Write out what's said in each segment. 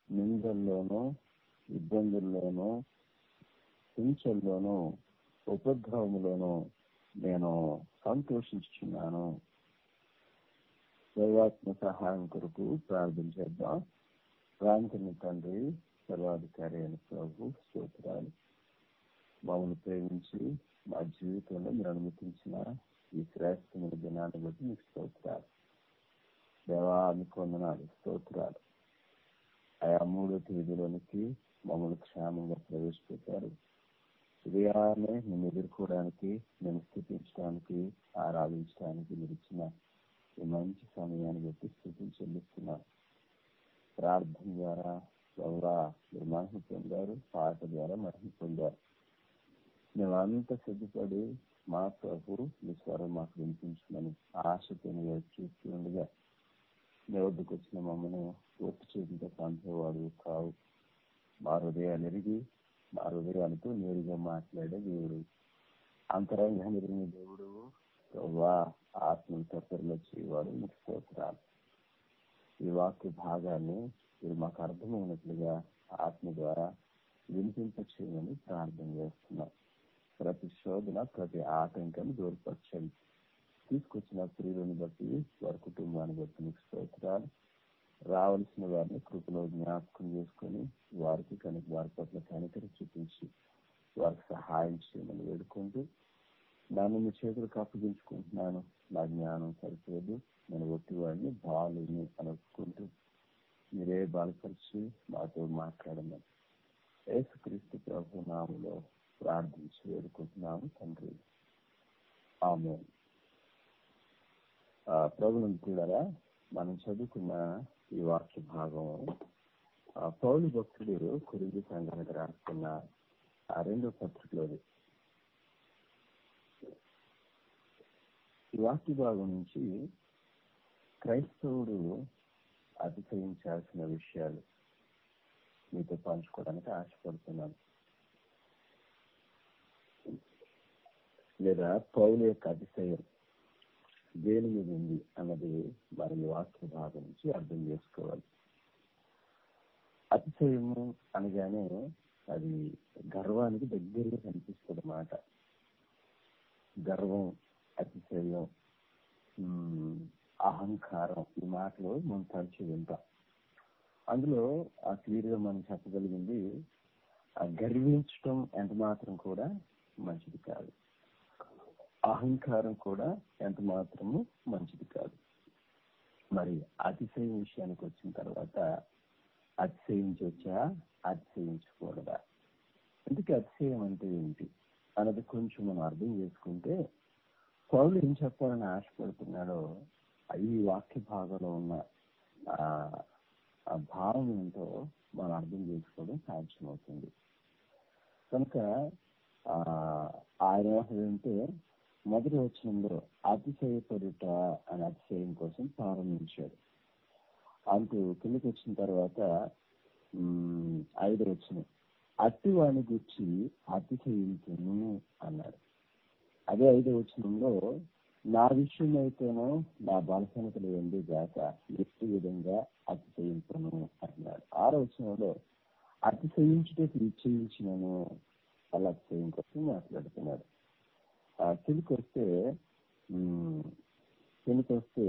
నిందల్లోనూ ఇబ్బందుల్లోనూ హింసల్లోనూ ఉపద్రవములోనూ నేను సంతోషించుచున్నాను దైవాత్మ సహాయం కొరకు ప్రార్థన చేద్దాం రాంకన్న తండ్రి సర్వాధికారి అయిన ప్రభు స్తోత్రాలు మమ్మల్ని ప్రేమించి మా జీవితంలో మీరు అనుమతించిన ఈ శ్రేష్టమైన దినాన్ని బట్టి మీకు స్తోత్రాలు దేవానికి వందనాలు స్తోత్రాలు ఆయా మూడో తేదీలోనికి మమ్మల్ని క్షేమంగా ప్రవేశపెట్టారు ఉదయాన్నే నేను ఎదుర్కోవడానికి నేను స్థితించడానికి ఆరాధించడానికి మీరు ఇచ్చిన ఈ మంచి సమయాన్ని బట్టి స్థితిని చెల్లిస్తున్నాను ప్రార్థన ద్వారా గౌరా మీరు మహిమ పొందారు పాట ద్వారా మహిమ పొందారు మేమంతా సిద్ధపడి మా ప్రభు మీ స్వరం మాకు వినిపించమని ఆశతో చూస్తూ ఉండగా మీ వద్దకు వచ్చిన మమ్మల్ని ఒట్టు చేతితో పంపేవాడు కావు మా హృదయాలు ఎరిగి మా హృదయాలతో నేరుగా మాట్లాడే దేవుడు అంతరంగా ఎరిగిన దేవుడు వా ఆత్మను తప్పరిలో చేయవాడు మీకు స్తోత్రాలు ఈ వాక్య భాగాన్ని మీరు మాకు అర్థమైనట్లుగా ఆత్మ ద్వారా వినిపింప చేయమని ప్రార్థన చేస్తున్నాం ప్రతి శోధన ప్రతి ఆటంకాన్ని దూరపరచండి తీసుకొచ్చిన ప్రియులను బట్టి వారి కుటుంబాన్ని బట్టి మీకు స్తోత్రాలు రావలసిన వారిని కృపలో జ్ఞాపకం చేసుకొని వారికి కనుక వారి పట్ల కనికరి చూపించి వారికి సహాయం చేయమని వేడుకుంటూ దాన్ని మీ చేతులకు అప్పగించుకుంటున్నాను నా జ్ఞానం సరిపోదు నేను ఒట్టివాడిని బాలుని అనుకుంటూ మీరే బాలపరిచి మాతో మాట్లాడమని యేసుక్రీస్తు ప్రభు నామలో ప్రార్థించి వేడుకుంటున్నాము తండ్రి ఆమె ప్రభుత్వం కూడా మనం చదువుకున్న ఈ వాక్య భాగం పౌలు భక్తుడు కురిగి సంఘానికి రాసుకున్న ఆ రెండో పత్రికలోది ఈ వాక్య భాగం నుంచి క్రైస్తవుడు అతిశయించాల్సిన విషయాలు మీతో పంచుకోవడానికి ఆశపడుతున్నాను లేదా పౌలు యొక్క అతిశయం దేని మీద ఉంది అన్నది మరి వాక్య భాగం నుంచి అర్థం చేసుకోవాలి అతిశయము అనగానే అది గర్వానికి దగ్గరగా కనిపిస్తుంది మాట గర్వం అతిశయం అహంకారం ఈ మాటలు మనం తరచు వింటాం అందులో ఆ క్లియర్గా మనం చెప్పగలిగింది ఆ గర్వించటం ఎంత మాత్రం కూడా మంచిది కాదు అహంకారం కూడా ఎంత మాత్రము మంచిది కాదు మరి అతిశయం విషయానికి వచ్చిన తర్వాత అతిశయించవచ్చా అతిశయించకూడదా అందుకే అతిశయం అంటే ఏంటి అన్నది కొంచెం మనం అర్థం చేసుకుంటే పౌరులు ఏం చెప్పాలని ఆశపడుతున్నాడో ఈ వాక్య భాగంలో ఉన్న ఆ భావం ఏంటో మనం అర్థం చేసుకోవడం సాధ్యమవుతుంది కనుక ఆయన ఏంటంటే మొదటి వచనంలో అతిశయపడుట అనే అతిశయం కోసం ప్రారంభించాడు అంటూ కిందకి వచ్చిన తర్వాత ఐదు వచ్చిన అట్టి వాని గుర్చి అతిశయించును అన్నాడు అదే ఐదో వచనంలో నా విషయం అయితేనో నా బలహీనతలు ఎందు గాక ఎట్టి విధంగా అతిశయించను అన్నాడు ఆరో వచనంలో అతిశయించుటకు నిశ్చయించినను అలా అతిశయం కోసం మాట్లాడుతున్నాడు కిందికి వస్తే కిందికి వస్తే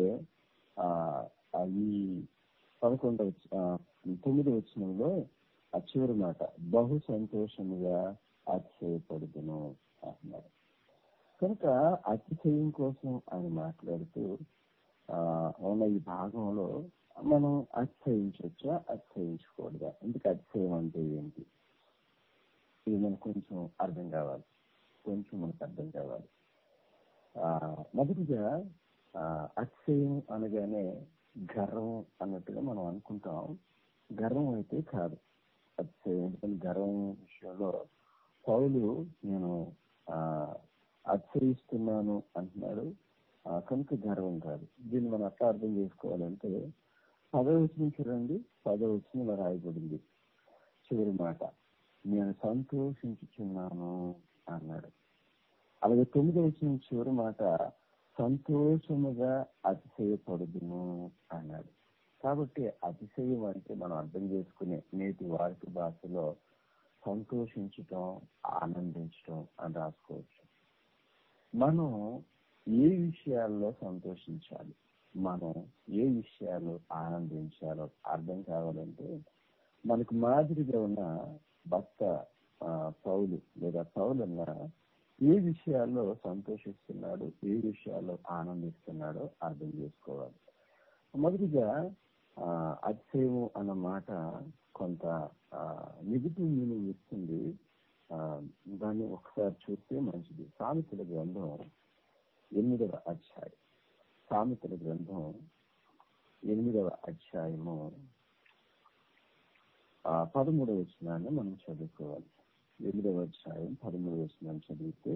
ఈ పదకొండవ తొమ్మిది వచ్చినంలో ఆ చివరి మాట బహు సంతోషముగా అతిశయపడుతును అంటున్నారు కనుక అతిశయం కోసం ఆయన మాట్లాడుతూ ఉన్న ఈ భాగంలో మనం అతిశయించవచ్చా అతిశయించకూడదా ఎందుకు అతిశయం అంటే ఏంటి ఇది మనకు కొంచెం అర్థం కావాలి కొంచెం మనకు అర్థం కావాలి మొదటిగా అతిశయం అనగానే గర్వం అన్నట్టుగా మనం అనుకుంటాం గర్వం అయితే కాదు అతిశయం ఎందుకంటే గర్వం విషయంలో పౌలు నేను అతిశయిస్తున్నాను అంటున్నాడు కనుక గర్వం కాదు దీన్ని మనం అట్లా అర్థం చేసుకోవాలంటే పదవచనం చూడండి పదవచనం రాయబడింది చివరి మాట నేను సంతోషించుచున్నాను అన్నాడు అలాగే తొమ్మిది వచ్చిన చివరి మాట సంతోషముగా అతిశయపడుదును అన్నాడు కాబట్టి అతిశయం అంటే మనం అర్థం చేసుకునే నేటి వాడుక భాషలో సంతోషించటం ఆనందించటం అని రాసుకోవచ్చు మనం ఏ విషయాల్లో సంతోషించాలి మనం ఏ విషయాలు ఆనందించాలో అర్థం కావాలంటే మనకు మాదిరిగా ఉన్న భక్త ఆ, పౌలు లేదా పౌలన్న ఏ విషయాల్లో సంతోషిస్తున్నాడు ఏ విషయాల్లో ఆనందిస్తున్నాడో అర్థం చేసుకోవాలి మొదటిగా ఆ, అతిశయము అన్న మాట కొంత నెగిటివ్ మీనింగ్ ఇస్తుంది ఆ, దాన్ని ఒకసారి చూస్తే మంచిది సామెతల గ్రంథం ఎనిమిదవ అధ్యాయం సామెతల గ్రంథం ఎనిమిదవ అధ్యాయము ఆ, పదమూడవ వచనాన్ని మనం చదువుకోవాలి ఎనిమిదవ అధ్యాయం పదమూడవ వచనాన్ని చదివితే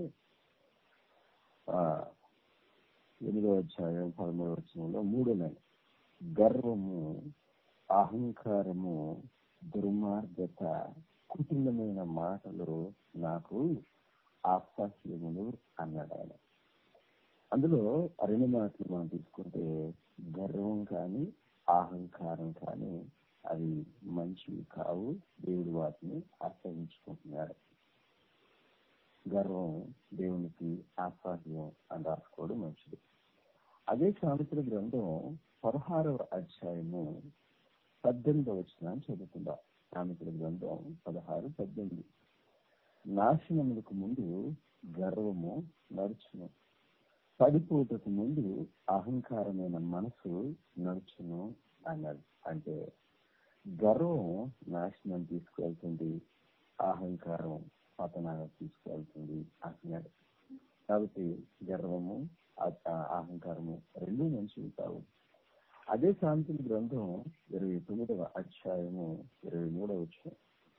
ఆ, ఎనిమిదవ అధ్యాయం పదమూడవ వచనంలో మూడో లైన్ గర్వము అహంకారము దుర్మార్గత కుటిలమైన మాటలు నాకు అసహ్యములు అన్నాడు ఆయన అందులో రెండు మాటలు మనం తీసుకుంటే గర్వం కానీ అహంకారం కానీ అవి మంచివి కావు దేవుడు వాటిని అసహించుకుంటున్నాడు గర్వం దేవునికి అసాధ్యం అని రాసుకోవడం మంచిది అదే సామెతల గ్రంథం పదహారవ అధ్యాయము పద్దెనిమిదవ వచ్చిన చదువుకుందాం సామెతల గ్రంథం పదహారు పద్దెనిమిది నాశనములకు ముందు గర్వము నడుచును పడిపోటకు ముందు అహంకారమైన మనసు నడుచును అన్నాడు అంటే గర్వం నాశనం తీసుకువెళ్తుంది అహంకారం పతనానికి తీసుకువెళ్తుంది అంటున్నాడు కాబట్టి గర్వము ఆ- ఆ అహంకారము రెండు మంచివి కావు అదే సాంతుల గ్రంథం ఇరవై తొమ్మిదవ అధ్యాయము ఇరవై మూడవ వచ్చిన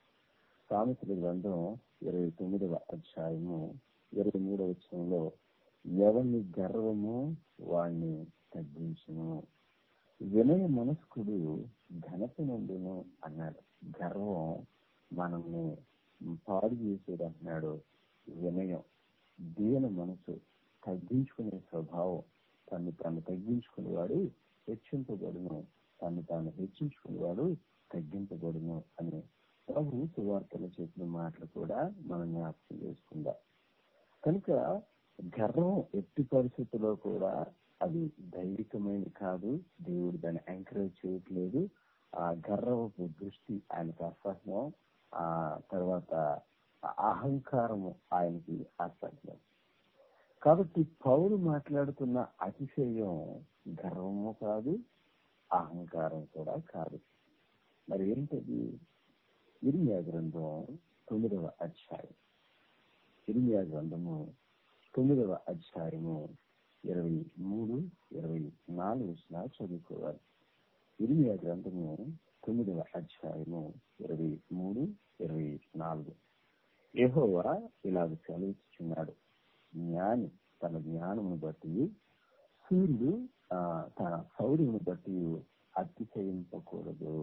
సామెతల గ్రంథం ఇరవై తొమ్మిదవ అధ్యాయము ఇరవై మూడవ వచనంలో ఎవరిని గర్వము వాణ్ణి తగ్గించును వినయ మనస్కుడు ఘనత నుండును అన్నాడు గర్వం మనల్ని పాడు చేసేది అంటున్నాడు వినయం దీన మనసు తగ్గించుకునే స్వభావం తను తాను తగ్గించుకునేవాడు హెచ్చింపబడును తను తాను హెచ్చించుకునేవాడు తగ్గింపబడును అని ప్రభు సువార్తలు చెప్పిన మాటలు కూడా మనం జ్ఞాపకం చేసుకుందాం కనుక గర్వం ఎట్టి పరిస్థితుల్లో కూడా అది దైవికమైనది కాదు దేవుడు దాన్ని ఎంకరేజ్ చేయట్లేదు ఆ గర్వపు దృష్టి ఆయనకు అసహ్యం ఆ తర్వాత ఆ అహంకారము ఆయనకి అసహ్యం కాబట్టి పౌరు మాట్లాడుతున్న అతిశయం గర్వము కాదు అహంకారం కూడా కాదు మరి ఏంటది ఇర్మియా గ్రంథం తొమ్మిదవ అధ్యాయం ఇర్మియా గ్రంథము తొమ్మిదవ అధ్యాయము ఇరవై మూడు ఇరవై నాలుగు వచ్చిన చదువుకోవాలి ఇర్మియా గ్రంథము తొమ్మిదవ అధ్యాయము ఇరవై మూడు ఇరవై నాలుగు యెహోవా ఇలాగ సెలవిస్తున్నాడు జ్ఞాని తన జ్ఞానమును బట్టి సూర్యుడు ఆ, తన శౌర్యమును బట్టి అతిశయింపకూడదు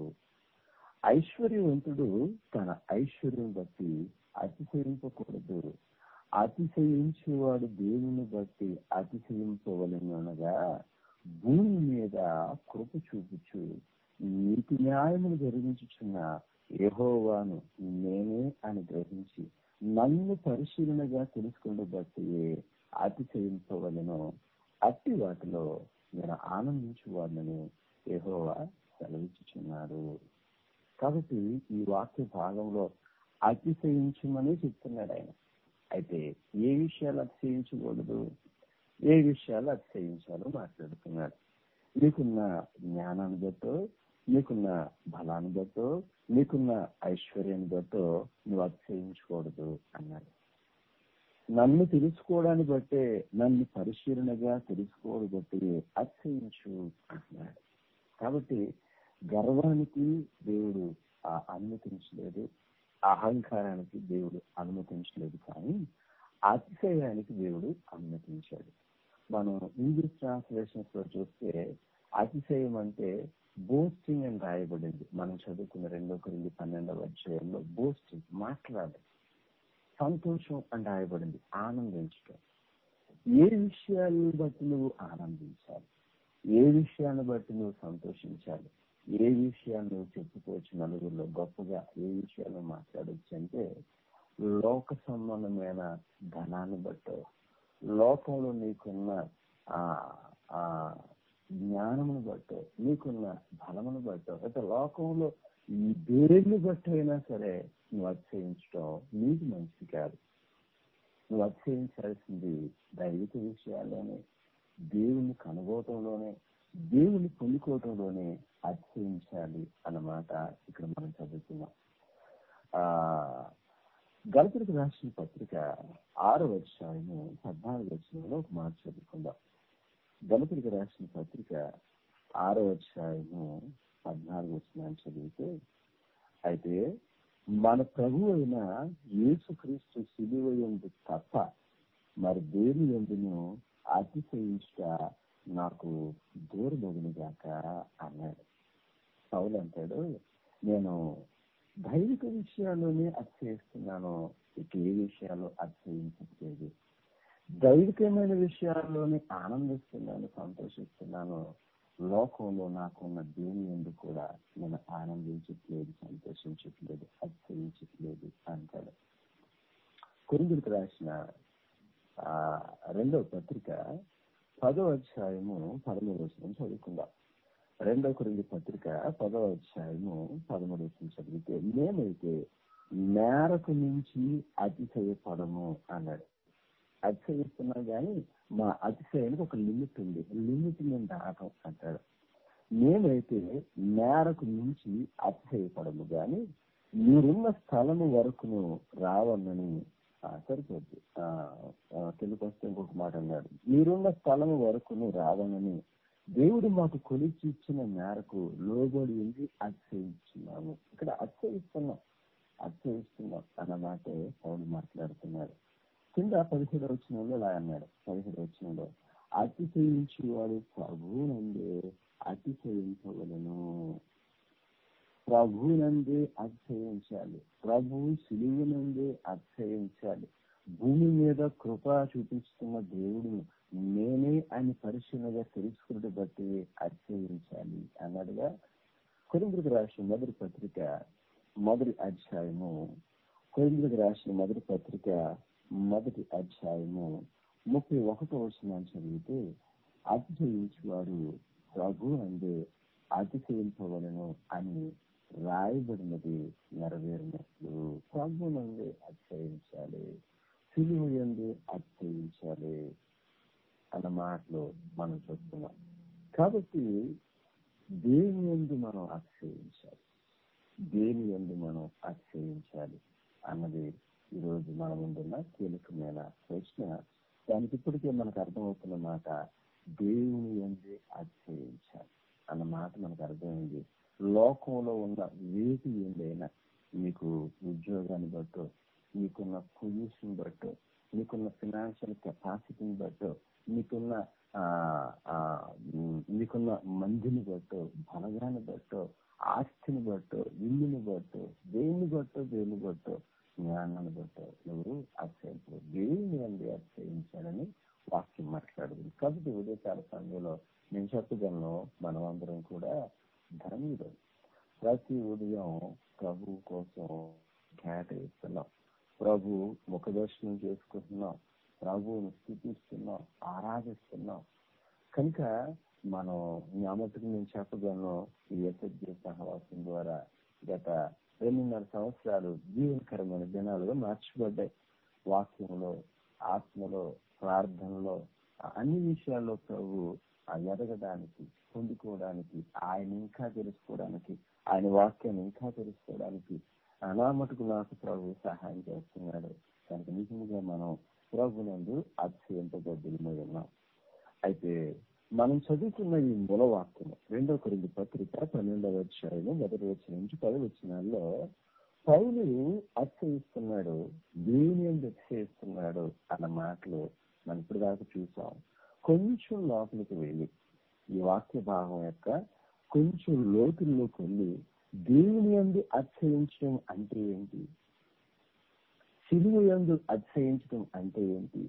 ఐశ్వర్యవంతుడు తన ఐశ్వర్యం బట్టి అతిశయింపకూడదు అతిశయించేవాడు దేవుని బట్టి అతిశయింపవలనగా భూమి మీద కృప చూపుచు నీతి న్యాయమును జరిగించుచున్న యెహోవాను నేనే అని గ్రహించి నన్ను పరిశీలనగా తెలుసుకుని బట్టి అతిశయింపవలను అట్టి వాటిలో నేను ఆనందించు వాళ్ళని యెహోవా సెలవిచ్చుచున్నాడు కాబట్టి ఈ వాక్య భాగంలో అతిశయించమని చెప్తున్నాడు ఆయన అయితే ఏ విషయాలు అతిశయించకూడదు ఏ విషయాలు అతిశయించాలో మాట్లాడుతున్నాడు నీకున్న జ్ఞానాన్ని బట్టో నీకున్న బలాన్ని బట్టో నీకున్న ఐశ్వర్యాన్ని బట్టో నువ్వు అతిశయించకూడదు అన్నాడు నన్ను తెలుసుకోవడాన్ని బట్టే నన్ను పరిశీలనగా తెలుసుకోవడం బట్టి అతిశయించు అంటున్నాడు కాబట్టి గర్వానికి దేవుడు ఆ అనుమతించలేదు అహంకారానికి దేవుడు అనుమతించలేదు కానీ అతిశయానికి దేవుడు అనుమతించాడు మనం ఇంగ్లీష్ ట్రాన్స్లేషన్స్ లో చూస్తే అతిశయం అంటే బోస్టింగ్ అని రాయబడింది మనం చదువుకున్న రెండో కొరింది పన్నెండవ అధ్యాయంలో బోస్టింగ్ మాట్లాడడం సంతోషం అని రాయబడింది ఆనందించడం ఏ విషయాన్ని బట్టి నువ్వు ఆనందించాలి ఏ విషయాన్ని బట్టి నువ్వు సంతోషించాలి ఏ విషయాలు నువ్వు చెప్పుకోవచ్చు నలుగురిలో గొప్పగా ఏ విషయాలు మాట్లాడవచ్చు అంటే లోక సంబంధమైన ధనాన్ని బట్టో లోకంలో నీకున్న ఆ ఆ జ్ఞానమును బట్టో నీకున్న బలమును బట్టో అయితే లోకంలో ఈ దేన్ని బట్టి అయినా సరే నువ్వు అతిశయించడం నీకు మంచిది కాదు నువ్వు అతిశయించాల్సింది దైవిక విషయాల్లోనే దేవుని కనుగోవటంలోనే దేవుని పొందుకోవటంలోనే అతిశయించాలి అన్నమాట ఇక్కడ మనం చదువుతున్నాం ఆ గణపతికి రాసిన పత్రిక ఆరో అధ్యాయము పద్నాలుగు వచ్చినంలో ఒక మాట చదువుకుందాం గణపతికి రాసిన పత్రిక ఆరో అధ్యాయము పద్నాలుగు వచ్చిన చదివితే అయితే మన ప్రభు అయిన యేసుక్రీస్తు సిలువ ఎందు తప్ప మరి దేని ఎందును అతిశయించుట నాకు దూరమగును గాక అన్నాడు పౌలు అంటాడు నేను దైవిక విషయాల్లోనే అతిశయిస్తున్నాను ఇక ఏ విషయాలు అతిశయించట్లేదు దైవికమైన విషయాల్లోనే ఆనందిస్తున్నాను సంతోషిస్తున్నాను లోకంలో నాకున్న దేని ఎందుకు కూడా నేను ఆనందించట్లేదు సంతోషించట్లేదు అతిశయించట్లేదు అంటాడు కొరిందులకు రాసిన ఆ రెండవ పత్రిక పదో అధ్యాయము పదమూడు వచ్చిన చదువుకుందాం రెండో కొరింది పత్రిక పదో అధ్యాయము పదమూడు వచ్చిన చదివితే మేమైతే మేరకు నుంచి అతిశయపడము అన్నాడు అతిశయిస్తున్నాం కానీ మా అతిశయానికి ఒక లిమిట్ ఉంది లిమిట్ మేము దాటం అంటాడు మేమైతే మేరకు నుంచి అతిశయపడము కానీ మీరున్న స్థలము వరకును రావన్నని సరిపోద్ది తెలుగు వస్తే ఇంకొక మాట అన్నాడు మీరున్న స్థలము వరకును రావనని దేవుడు మాకు కొలిచి ఇచ్చిన మేరకు లోబడి ఉండి అతిశయిస్తున్నాము ఇక్కడ అతిశయిస్తున్నాం అతిశయిస్తున్నాం అన్న మాటే పౌరులు మాట్లాడుతున్నాడు కింద పదిహేడు వచ్చినంలో ఇలా అన్నాడు పదిహేడు వచ్చినంలో అతిశయించేవాడు ప్రభువునందే అతిశయించవలను ప్రభువునందే అతిశయించాలి ప్రభువు సిలువునందే అతిశయించాలి భూమి మీద కృప చూపిస్తున్న దేవుడు నేనే ఆయన పరిశీలనగా తెలుసుకున్నట్టు బట్టి అతిశయించాలి అన్నాడుగా కొరింద్రికి రాసిన మొదటి పత్రిక మొదటి అధ్యాయము కొరింద్రికి రాసిన మొదటి పత్రిక మొదటి అధ్యాయము ముప్పై ఒకటో వచ్చిన చదివితే అతిశయించువాడు ప్రభు అందే అతిశయింపవలను అని రాయబడినది నెరవేరినట్లు ప్రభు నందే అతిశయించాలి సిలువ ఎందు అతిశయించాలి అన్న మాటలు మనం చూస్తున్నాం కాబట్టి దేని ఎందు మనం అతిశయించాలి దేని ఎందు మనం అతిశయించాలి అన్నది ఈరోజు మన ముందున్న కీలకమైన ప్రశ్న దానికి ఇప్పటికే మనకు అర్థమవుతున్న మాట దేవుని ఎందు అతిశయించాలి అన్న మాట మనకు అర్థమైంది లోకంలో ఉన్న వేటి ఏందైనా మీకు ఉద్యోగాన్ని బట్టో మీకున్న పొజిషన్ బట్టో మీకున్న ఫినాన్షియల్ కెపాసిటీని బట్టో మీకున్న మీకున్న మందిని బట్టో బలగాన్ని బట్టో ఆస్తిని బట్టో ఇల్లుని బట్టో దేన్ని బట్టో దేన్ని బట్టో జ్ఞానాన్ని బట్టో ఎవరు అతిశయించరు దేవుని అంది అతిశయించాలని వాక్యం మాట్లాడుతుంది కాబట్టి ఉదయకాల సమయంలో నేను చెప్పగలను మనం అందరం కూడా ధర్మీయుడు ప్రతి ఉదయం ప్రభు కోసం కేటాయిస్తున్నాం ప్రభు ముఖ దర్శనం చేసుకుంటున్నాం ప్రభువును స్థితిస్తున్నాం ఆరాధిస్తున్నాం కనుక మనం జ్ఞాపకం నేను చెప్పగలను ఈ ఎస్ఎస్జి సహవాసం ద్వారా గత రెండున్నర సంవత్సరాలు జీవనకరమైన దినాలుగా మార్చబడ్డాయి వాక్యంలో ఆత్మలో ప్రార్థనలో అన్ని విషయాల్లో ప్రభు ఎదగడానికి పొందుకోవడానికి ఆయన ఇంకా తెలుసుకోవడానికి ఆయన వాక్యాన్ని ఇంకా తెలుసుకోవడానికి అనామటుకు నాకు ప్రభు సహాయం చేస్తున్నాడు కనుక నిజంగా మనం ప్రభునందు అతిశయింపబద్దులమై ఉన్నాం అయితే మనం చదువుకున్న ఈ మూలవాక్యం రెండో కొరింది పత్రిక పన్నెండవ అధ్యాయం మొదటి వచ్చిన నుంచి పది వచ్చినాల్లో పౌలు అతిశయిస్తున్నాడు దేవుని ఎందు అతిశయిస్తున్నాడు అన్న మాటలు మనం ఇప్పుడు దాకా చూసాం కొంచెం లోపలికి వెళ్ళి ఈ వాక్య భాగం యొక్క కొంచెం లోతుల్లోకి వెళ్ళి దేవుని ఎందు అతిశయించడం అంటే ఏంటి సిలువ ఎందు అతిశయించడం అంటే ఏంటి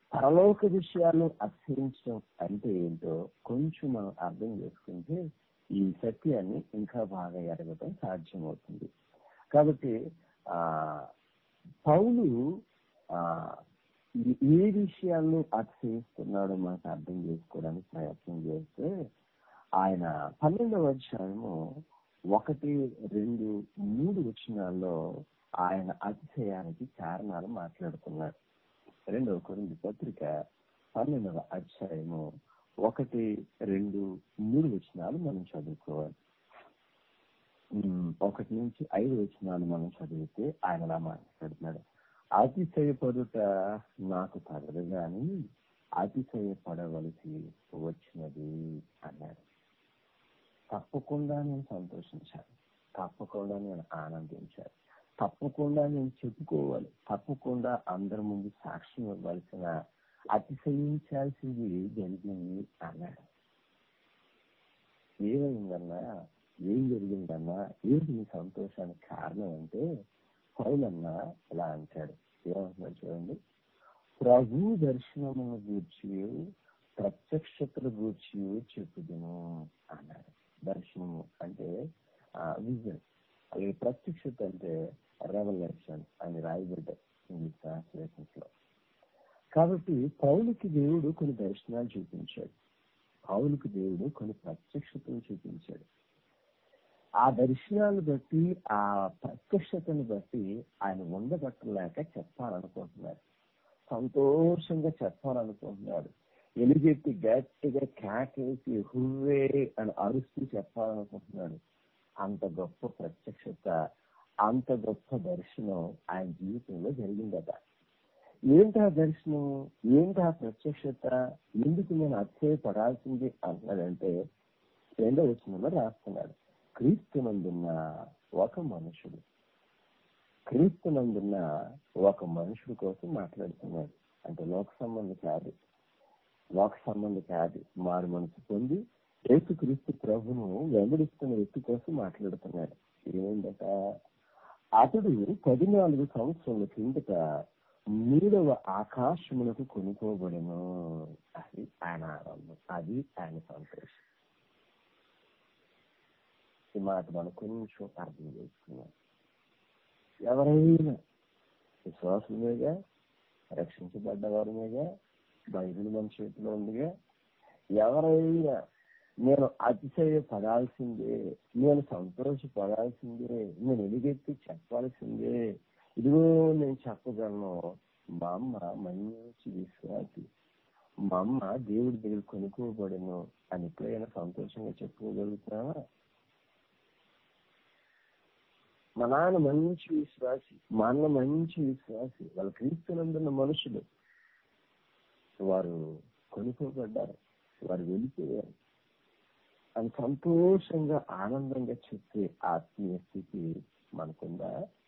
పరలోక విషయాల్లో అతిశయించడం అంటే ఏంటో కొంచెం మనం అర్థం చేసుకుంటే ఈ సత్యాన్ని ఇంకా బాగా ఎరగటం సాధ్యమవుతుంది కాబట్టి ఆ పౌలు ఆ ఈ- ఏ విషయాలను అతిశయిస్తున్నాడో మనకు అర్థం చేసుకోవడానికి ప్రయత్నం చేస్తే ఆయన పన్నెండవ అధ్యాయము ఒకటి రెండు మూడు వచనాల్లో ఆయన అతిశయానికి కారణాలు మాట్లాడుతున్నాడు రెండవ కొరింది పత్రిక పన్నెండవ అధ్యాయము ఒకటి రెండు మూడు వచనాలు మనం చదువుకోవాలి ఉమ్, ఒకటి నుంచి ఐదు వచనాలు మనం చదివితే ఆయన అలా మాట్లాడుతున్నాడు అతిశయపడుట నాకు తగదు గాని అతిశయపడవలసి వచ్చినది అన్నాడు తప్పకుండా నేను సంతోషించాలి తప్పకుండా నేను ఆనందించాలి తప్పకుండా నేను చెప్పుకోవాలి తప్పకుండా అందరి ముందు సాక్ష్యం ఇవ్వాల్సిన అతిశయించాల్సింది జరిగింది అన్నాడు ఏమైందన్నా ఏం జరిగిందన్నా ఏంటి నీ సంతోషానికి కారణం అంటే పౌలన్నా ఇలా అంటాడు ఏమంటున్నాడు చూడండి ప్రభు దర్శనమును గూర్చి ప్రత్యక్షతల గూర్చి చెప్పుదును అన్నాడు దర్శనము అంటే విజన్ అలాగే ప్రత్యక్షత అంటే రెవల్యూషన్ అని రాయబడ్డాయి ఇంగ్లీష్ ట్రాన్స్లేషన్స్ లో కాబట్టి పౌలుకి దేవుడు కొన్ని దర్శనాలు చూపించాడు పౌలుకి దేవుడు కొన్ని ప్రత్యక్షతలు చూపించాడు ఆ దర్శనాలు బట్టి ఆ ప్రత్యక్షతను బట్టి ఆయన ఉండబట్టలేక చెప్పాలనుకుంటున్నాడు సంతోషంగా చెప్పాలనుకుంటున్నాడు ఎలుగెత్తి గట్టిగా కేకేసి హుర్రే అని అరుస్తూ చెప్పాలనుకుంటున్నాడు అంత గొప్ప ప్రత్యక్షత అంత గొప్ప దర్శనం ఆయన జీవితంలో జరిగిందట ఏంటి ఆ దర్శనం ఏంటి ఆ ప్రత్యక్షత ఎందుకు నేను అతిశయపడాల్సింది అంటున్నాడంటే రెండో వచనంలో రాస్తున్నాడు క్రీస్తునందున్న ఒక మనుషుడు క్రీస్తునందున్న ఒక మనుషుడు కోసం మాట్లాడుతున్నాడు అంటే లోక సంబంధి కాదు లోక సంబంధి కాదు మారు మనసు పొంది యేసు క్రీస్తు ప్రభును వెంబడిస్తున్న వ్యక్తి కోసం మాట్లాడుతున్నాడు ఏమైందట అతడు పద్నాలుగు సంవత్సరాల కిందట మూడవ ఆకాశములకు కొనుక్కోబడను అది ఆయన ఆనందం అది ఆయన సంతోషం ఈ మాట మనం కొంచెం అర్థం చేసుకున్నాం ఎవరైనా విశ్వాసులుగా రక్షించబడ్డ వారుగా బైబిల్ మన చేతిలో ఉందిగా ఎవరైనా నేను అతిశయపడాల్సిందే నేను సంతోషపడాల్సిందే నేను ఎలుగెత్తి చెప్పాల్సిందే ఇదిగో నేను చెప్పగలను మా అమ్మ మంచి విశ్వాసి మా అమ్మ దేవుడి దగ్గర కొనుక్కోబడను అని ఎప్పుడైనా సంతోషంగా చెప్పుకోగలుగుతున్నావా మా నాన్న మంచి విశ్వాసి మా అన్న మంచి విశ్వాసి వాళ్ళ క్రీస్తునందున్న మనుషులు వారు కొనుక్కోబడ్డారు వారు వెళ్ళిపోయారు అని సంతోషంగా ఆనందంగా చెప్పే ఆత్మీయ స్థితి మనకుందా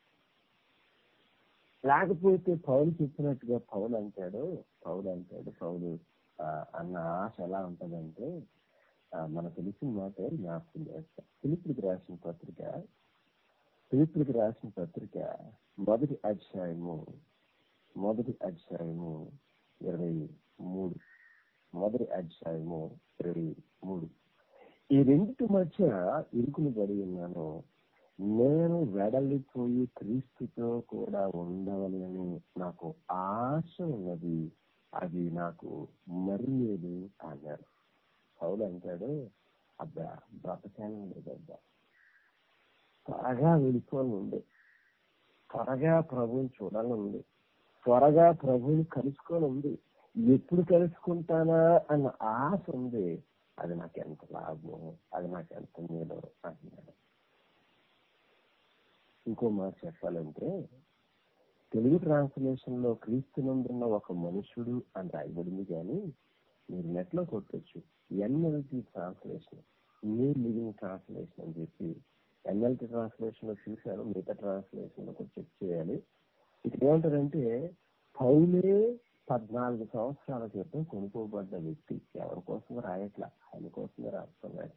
లేకపోతే పౌలు చెప్పినట్టుగా పౌలు అంటాడు పౌలు అంటాడు పౌలు ఆ, అన్న ఆశ ఎలా ఉంటదంటే ఆ, మనకు తెలిసిన మాట జ్ఞాపకం చేస్తా ఫిలిపికి రాసిన పత్రిక ఫిలిపికి రాసిన పత్రిక మొదటి అధ్యాయము మొదటి అధ్యాయము ఇరవై మూడు మొదటి అధ్యాయము ఇరవై మూడు ఈ రెండింటి మధ్య ఇరుకులు పడి ఉన్నాను నేను వెడలిపోయి క్రీస్తుతో కూడా ఉండవలని నాకు ఆశ ఉన్నది అది నాకు మరి లేదు అన్నాడు పౌలు అంటాడు అబ్బా బ్రతకాలం లేదబ్బా త్వరగా వెళ్ళిపోని ఉంది త్వరగా ప్రభుని చూడాలని ఉంది త్వరగా ప్రభుని కలుసుకొని ఉంది ఎప్పుడు కలుసుకుంటానా అన్న ఆశ ఉంది అది నాకు ఎంత లాభం అది నాకు ఎంత మేలు అంటున్నాడు ఇంకో మాట చెప్పాలంటే తెలుగు ట్రాన్స్లేషన్ లో క్రీస్తునందున్న ఒక మనుషుడు అని రాయబడింది కానీ మీరు నెట్ లో కొట్టొచ్చు NLT translation new living translation అని చెప్పి ఎన్ఎల్టీ ట్రాన్స్లేషన్ లో చూశాను మిగతా ట్రాన్స్లేషన్ లో కూడా చెక్ చేయాలి ఇక్కడ ఏమంటారంటే పౌలే పద్నాలుగు సంవత్సరాల క్రితం కొనుక్కోబడ్డ వ్యక్తి ఎవరి కోసం రాయట్లా ఆయన కోసమే రాస్తున్నాడు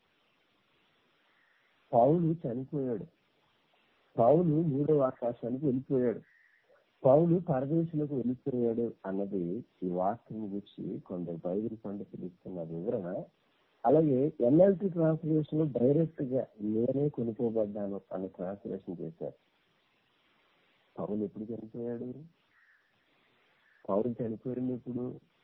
పౌలు చనిపోయాడు పౌలు మూడవ ఆకాశానికి వెళ్ళిపోయాడు పౌలు పరదేశులకు వెళ్ళిపోయాడు అన్నది ఈ వాక్యం గురించి కొందరు బైబిల్ పండితులు ఇస్తున్న వివరణ అలాగే ఎన్ఎల్టీ ట్రాన్స్లేషన్ లో డైరెక్ట్ గా నేనే కొనుక్కోబడ్డాను అని ట్రాన్స్లేషన్ చేశారు పౌలు ఎప్పుడు చనిపోయాడు పౌలు చనిపోయింది ఇప్పుడు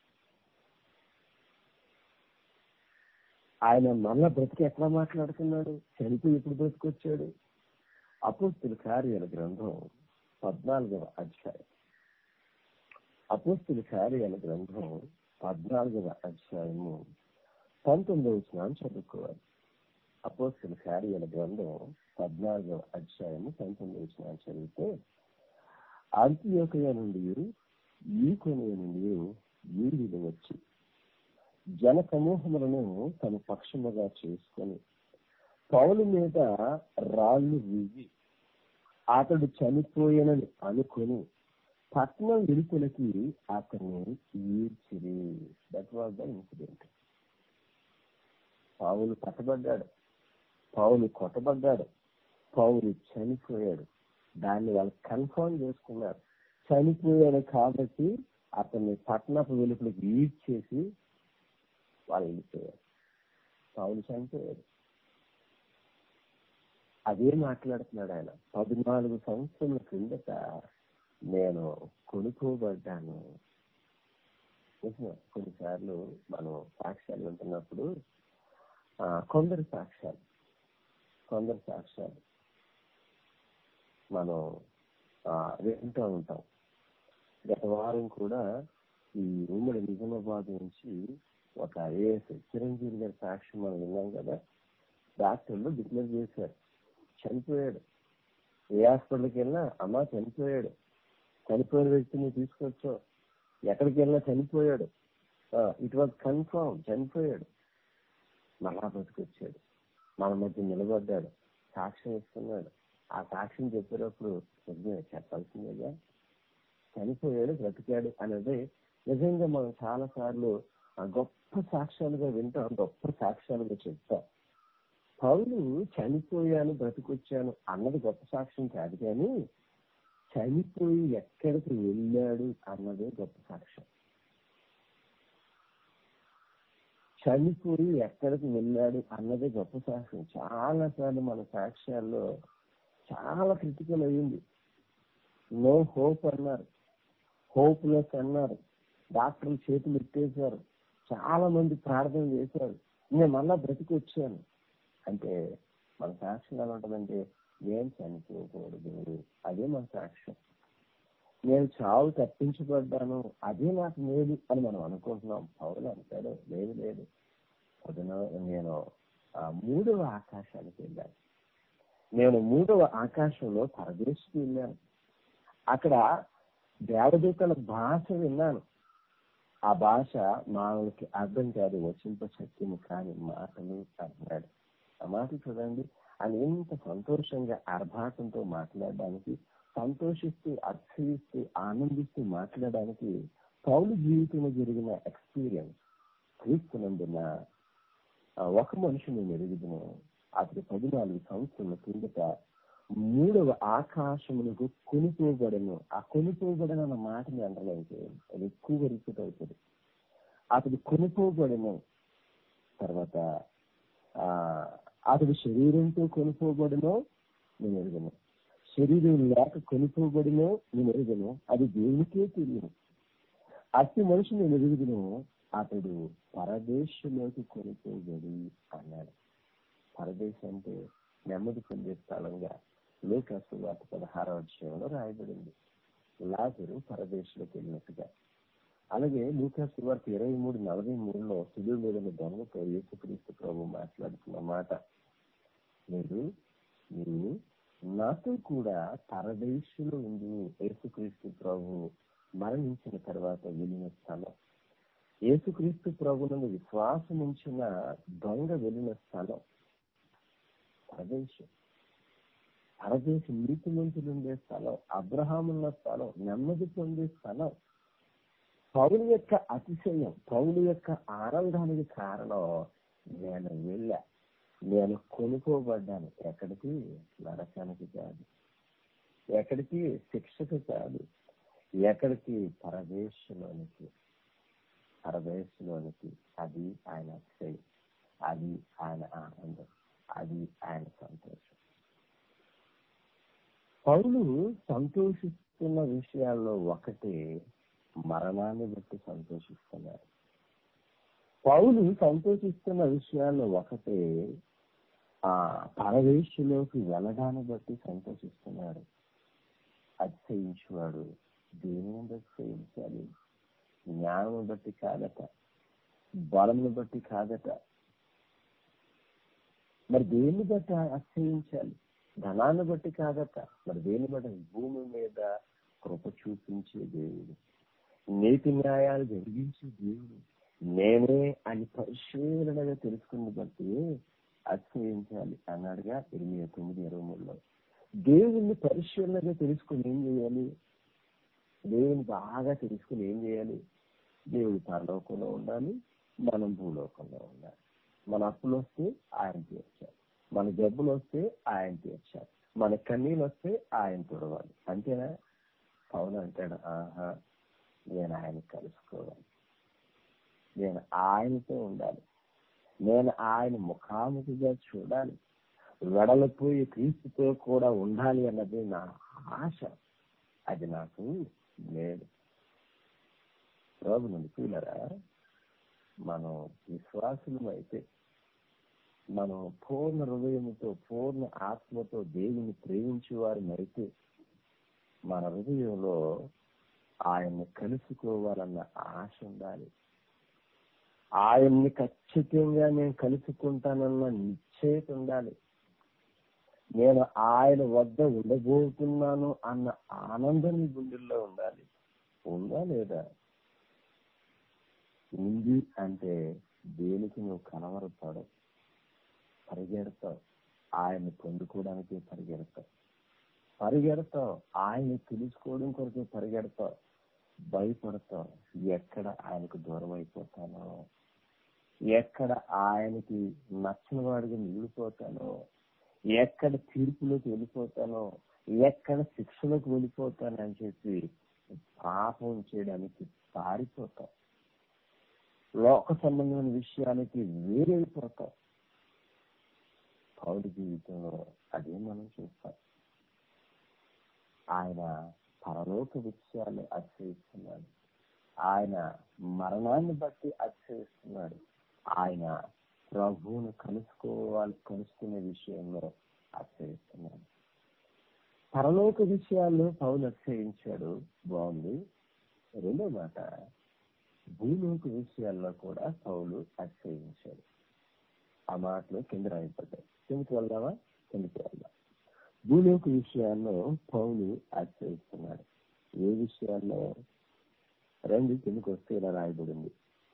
ఆయన మళ్ళా బ్రతికి ఎట్లా మాట్లాడుతున్నాడు చనిపోయి ఎప్పుడు బ్రతికొచ్చాడు అపోస్తుల కార్యాల గ్రంథం పద్నాలుగవ అధ్యాయం అపోస్తుల కార్యాల గ్రంథం పద్నాలుగవ అధ్యాయము పంతొమ్మిదవ స్నానం చదువుకోవాలి అపోస్తుల కార్యాల గ్రంథం పద్నాలుగవ అధ్యాయము పంతొమ్మిదవ స్నానం చదివితే అంత్యోకయ నుండి ఈ కొనయ నుండి యూదులు వచ్చి జన సమూహములను తన పక్షముగా చేసుకొని పౌలు మీద రాళ్ళు రువ్వి అతడు చనిపోయానని అనుకొని పట్నం వెలుపలకి అతన్ని ఈడ్చిరి దట్ వాజ్ ద ఇన్సిడెంట్ పావులు పట్టబడ్డాడు పావులు కొట్టబడ్డాడు పౌలు చనిపోయాడు దాన్ని వాళ్ళు కన్ఫర్మ్ చేసుకున్నారు చనిపోయాడు కాబట్టి అతన్ని పట్టణపు వెలుపలకి ఈడ్చేసి వాళ్ళు వెళ్ళిపోయారు పౌలు చనిపోయాడు అదే మాట్లాడుతున్నాడు ఆయన పద్నాలుగు సంవత్సరాల క్రిందట నేను కొనుక్కోబడ్డాను నిజమే కొన్నిసార్లు మనం సాక్ష్యాలు వింటున్నప్పుడు ఆ, కొందరు సాక్ష్యాలు కొందరు సాక్ష్యాలు మనం ఆ, వింటూ ఉంటాం గత వారం కూడా ఈ ఉమ్మడి నిజామాబాద్ నుంచి ఒక ఏఎస్ చిరంజీవి గారి సాక్ష్యం మనం విన్నాం కదా డాక్టర్లు డిక్లేర్ చేశారు చనిపోయాడు ఏ హాస్పిటల్కి వెళ్ళినా అమ్మ చనిపోయాడు చనిపోయిన వ్యక్తిని తీసుకొచ్చో ఎక్కడికి వెళ్ళినా చనిపోయాడు ఇట్ వాజ్ కన్ఫర్మ్ చనిపోయాడు మళ్ళా బతికొచ్చాడు మన మధ్య నిలబడ్డాడు సాక్ష్యం ఇస్తున్నాడు ఆ సాక్ష్యం చెప్పేటప్పుడు నిజమే చెప్పాల్సిందేగా చనిపోయాడు బ్రతికాడు అనేది నిజంగా మనం చాలా సార్లు గొప్ప సాక్ష్యాలుగా వింటాం గొప్ప సాక్ష్యాలుగా చెప్తాం పౌలు చనిపోయాను బ్రతికొచ్చాను అన్నది గొప్ప సాక్ష్యం కాదు కానీ చనిపోయి ఎక్కడికి వెళ్ళాడు అన్నదే గొప్ప సాక్ష్యం చనిపోయి ఎక్కడికి వెళ్ళాడు అన్నదే గొప్ప సాక్ష్యం చాలా సార్లు మన సాక్ష్యాల్లో చాలా క్రిటికల్ అయ్యింది నో హోప్ అన్నారు హోప్లెస్ అన్నారు డాక్టర్లు చేతులు ఎత్తేసారు చాలా మంది ప్రార్థన చేశారు నేను మళ్ళా బ్రతికొచ్చాను అంటే మన సాక్ష్యం ఎలా ఉంటుందంటే నేను చనిపోకూడదు అదే మన సాక్ష్యం నేను చావు తప్పించబడ్డాను అదే నాకు మేలు అని మనం అనుకుంటున్నాం పౌరులు అంటాడు లేదు లేదు పొద్దున నేను ఆ మూడవ ఆకాశానికి వెళ్ళాను నేను మూడవ ఆకాశంలో పరదేశికి వెళ్ళాను అక్కడ దేవదూతల భాష విన్నాను ఆ భాష మానవులకి అర్థం కాదు వచింప శక్తిని కాని మాటలు అన్నాడు ఆ మాటలు చూడండి ఆయన ఎంత సంతోషంగా ఆర్భాటంతో మాట్లాడడానికి సంతోషిస్తూ అర్థయిస్తూ ఆనందిస్తూ మాట్లాడడానికి పౌలు జీవితంలో జరిగిన ఎక్స్పీరియన్స్ క్రీస్తునందున ఆ ఒక మనిషిని మెరుగుదును అతడు పద్నాలుగు సంవత్సరాల కిందట మూడవ ఆకాశమునకు కొనుకోబడను ఆ కొనుకోబడను అన్న మాటని అండర్లైన్ చేయండి అది ఎక్కువ రిపీట్ అవుతుంది అతడు కొనుకోబడను తర్వాత ఆ అతడు శరీరంతో కొనుకోబడను నేను ఎరుగను శరీరం లేక కొనుకోబడినో నేను ఎరుగను అది దేవునికే తెలియను అతి మనిషి నేను ఎరుగుదును అతడు పరదేశంలోకి కొనుకోబడి అన్నాడు పరదేశం అంటే నెమ్మది పొందే స్థలంగా లోకాసు వార్త పదహారవ అధ్యాయంలో రాయబడింది లాజరు పరదేశంలోకి వెళ్ళినట్టుగా అలాగే లూకాసు వార్త ఇరవై మూడు నలభై మూడులో సులువు మీద దొంగతో యేసుక్రీస్తు ప్రభు మాట్లాడుతున్న మాట మీరు మీరు నాతో కూడా పరదేశంలో ఉంది యేసుక్రీస్తు ప్రభు మరణించిన తర్వాత వెళ్ళిన స్థలం యేసుక్రీస్తు ప్రభునందు విశ్వాసం ఉంచిన దొంగ వెళ్ళిన స్థలం పరదేశం పరదేశం నీతి మంతులు ఉండే స్థలం అబ్రహామున్న స్థలం నెమ్మది పొందే స్థలం పౌలు యొక్క అతిశయం పౌలు యొక్క ఆనందానికి కారణం నేను వెళ్ళా నేను కొనుక్కోబడ్డాను ఎక్కడికి నరకానికి కాదు ఎక్కడికి శిక్షకు కాదు ఎక్కడికి పరదేశంలోనికి పరదేశంలోనికి అది ఆయన అతిశయం అది ఆయన ఆనందం అది ఆయన సంతోషం పౌలు సంతోషిస్తున్న విషయాల్లో ఒకటి మరణాన్ని బట్టి సంతోషిస్తున్నారు పౌలు సంతోషిస్తున్న విషయాల్లో ఒకటి ఆ పరవేశంలోకి వెళ్ళడాన్ని బట్టి సంతోషిస్తున్నాడు అతిశయించువాడు దేనిని బట్టి సేవించాలి జ్ఞానం బట్టి కాదట బలమును బట్టి కాదట మరి దేన్ని బట్టి అతిశయించాలి ధనాన్ని బట్టి కాదట మరి దేన్ని బట్టి భూమి మీద కృప చూపించే దేవుడు నీతి న్యాయాలు జరిగించే దేవుడు నేనే అని పరిశీలనగా తెలుసుకుని బట్టి అతిశయించాలి అన్నాడుగా ఎనిమిది తొమ్మిది ఇరవై మూడులో దేవుణ్ణి పరిశీలనగా తెలుసుకుని ఏం చేయాలి దేవుని బాగా తెలుసుకుని ఏం చేయాలి దేవుడు పరలోకంలో ఉండాలి మనం భూలోకంలో ఉండాలి మన అప్పులు వస్తే ఆయన తీర్చాలి మన జబ్బులు వస్తే ఆయన తీర్చాలి మన కన్నీళ్ళు వస్తే ఆయన తుడవాలి అంతేనా పౌలు అంటాడు ఆహా నేను ఆయన కలుసుకోవాలి నేను ఆయనతో ఉండాలి నేను ఆయన ముఖాముఖిగా చూడాలి వెడలిపోయి క్రీస్తుతో కూడా ఉండాలి అన్నది నా ఆశ అది నాకు లేదు ప్రభు నుండి చూలరా మనం విశ్వాసులం అయితే మనం పూర్ణ హృదయంతో పూర్ణ ఆత్మతో దేవుని ప్రేమించే వారినైతే మన హృదయంలో ఆయన్ని కలుసుకోవాలన్న ఆశ ఉండాలి ఆయన్ని ఖచ్చితంగా నేను కలుసుకుంటానన్న నిశ్చయిత ఉండాలి నేను ఆయన వద్ద ఉండబోతున్నాను అన్న ఆనందం నీ గుండెల్లో ఉండాలి ఉందా లేదా ఉంది అంటే దేనికి నువ్వు కలవరపడవు పరిగెడతావు ఆయన పొందుకోవడానికి పరిగెడతావు పరిగెడతావు ఆయన తెలుసుకోవడం కొరకు పరిగెడతావు భయపడతావు ఎక్కడ ఆయనకు దూరం అయిపోతానో ఎక్కడ ఆయనకి నచ్చిన వాడిగా మిగిలిపోతానో ఎక్కడ తీర్పులోకి వెళ్ళిపోతానో ఎక్కడ శిక్షలోకి వెళ్ళిపోతాను అని చెప్పి పాపం చేయడానికి పారిపోతాం లోక సంబంధమైన విషయానికి వేరైపోతాం పౌరు జీవితంలో అదే మనం చూస్తాం ఆయన పరలోక విషయాలు అతిశయిస్తున్నాడు ఆయన మరణాన్ని బట్టి అతిశయిస్తున్నాడు ఆయన ప్రభువును కలుసుకోవాలి కలుసుకునే విషయంలో అతిశయిస్తున్నాడు పరలోక విషయాల్లో పౌలు అతిశయించాడు బాగుంది రెండో మాట భూలోక విషయాల్లో కూడా పౌలు అతిశయించాడు ఆ మాటలు కింద రాయబడ్డాయి కిందకి వెళ్దామా కిందకి వెళ్దాం భూలోక విషయాల్లో పౌలు ఆశ్రయిస్తున్నాడు ఏ విషయాల్లో రెండు కిందకి వస్తే ఇలా రాయబడింది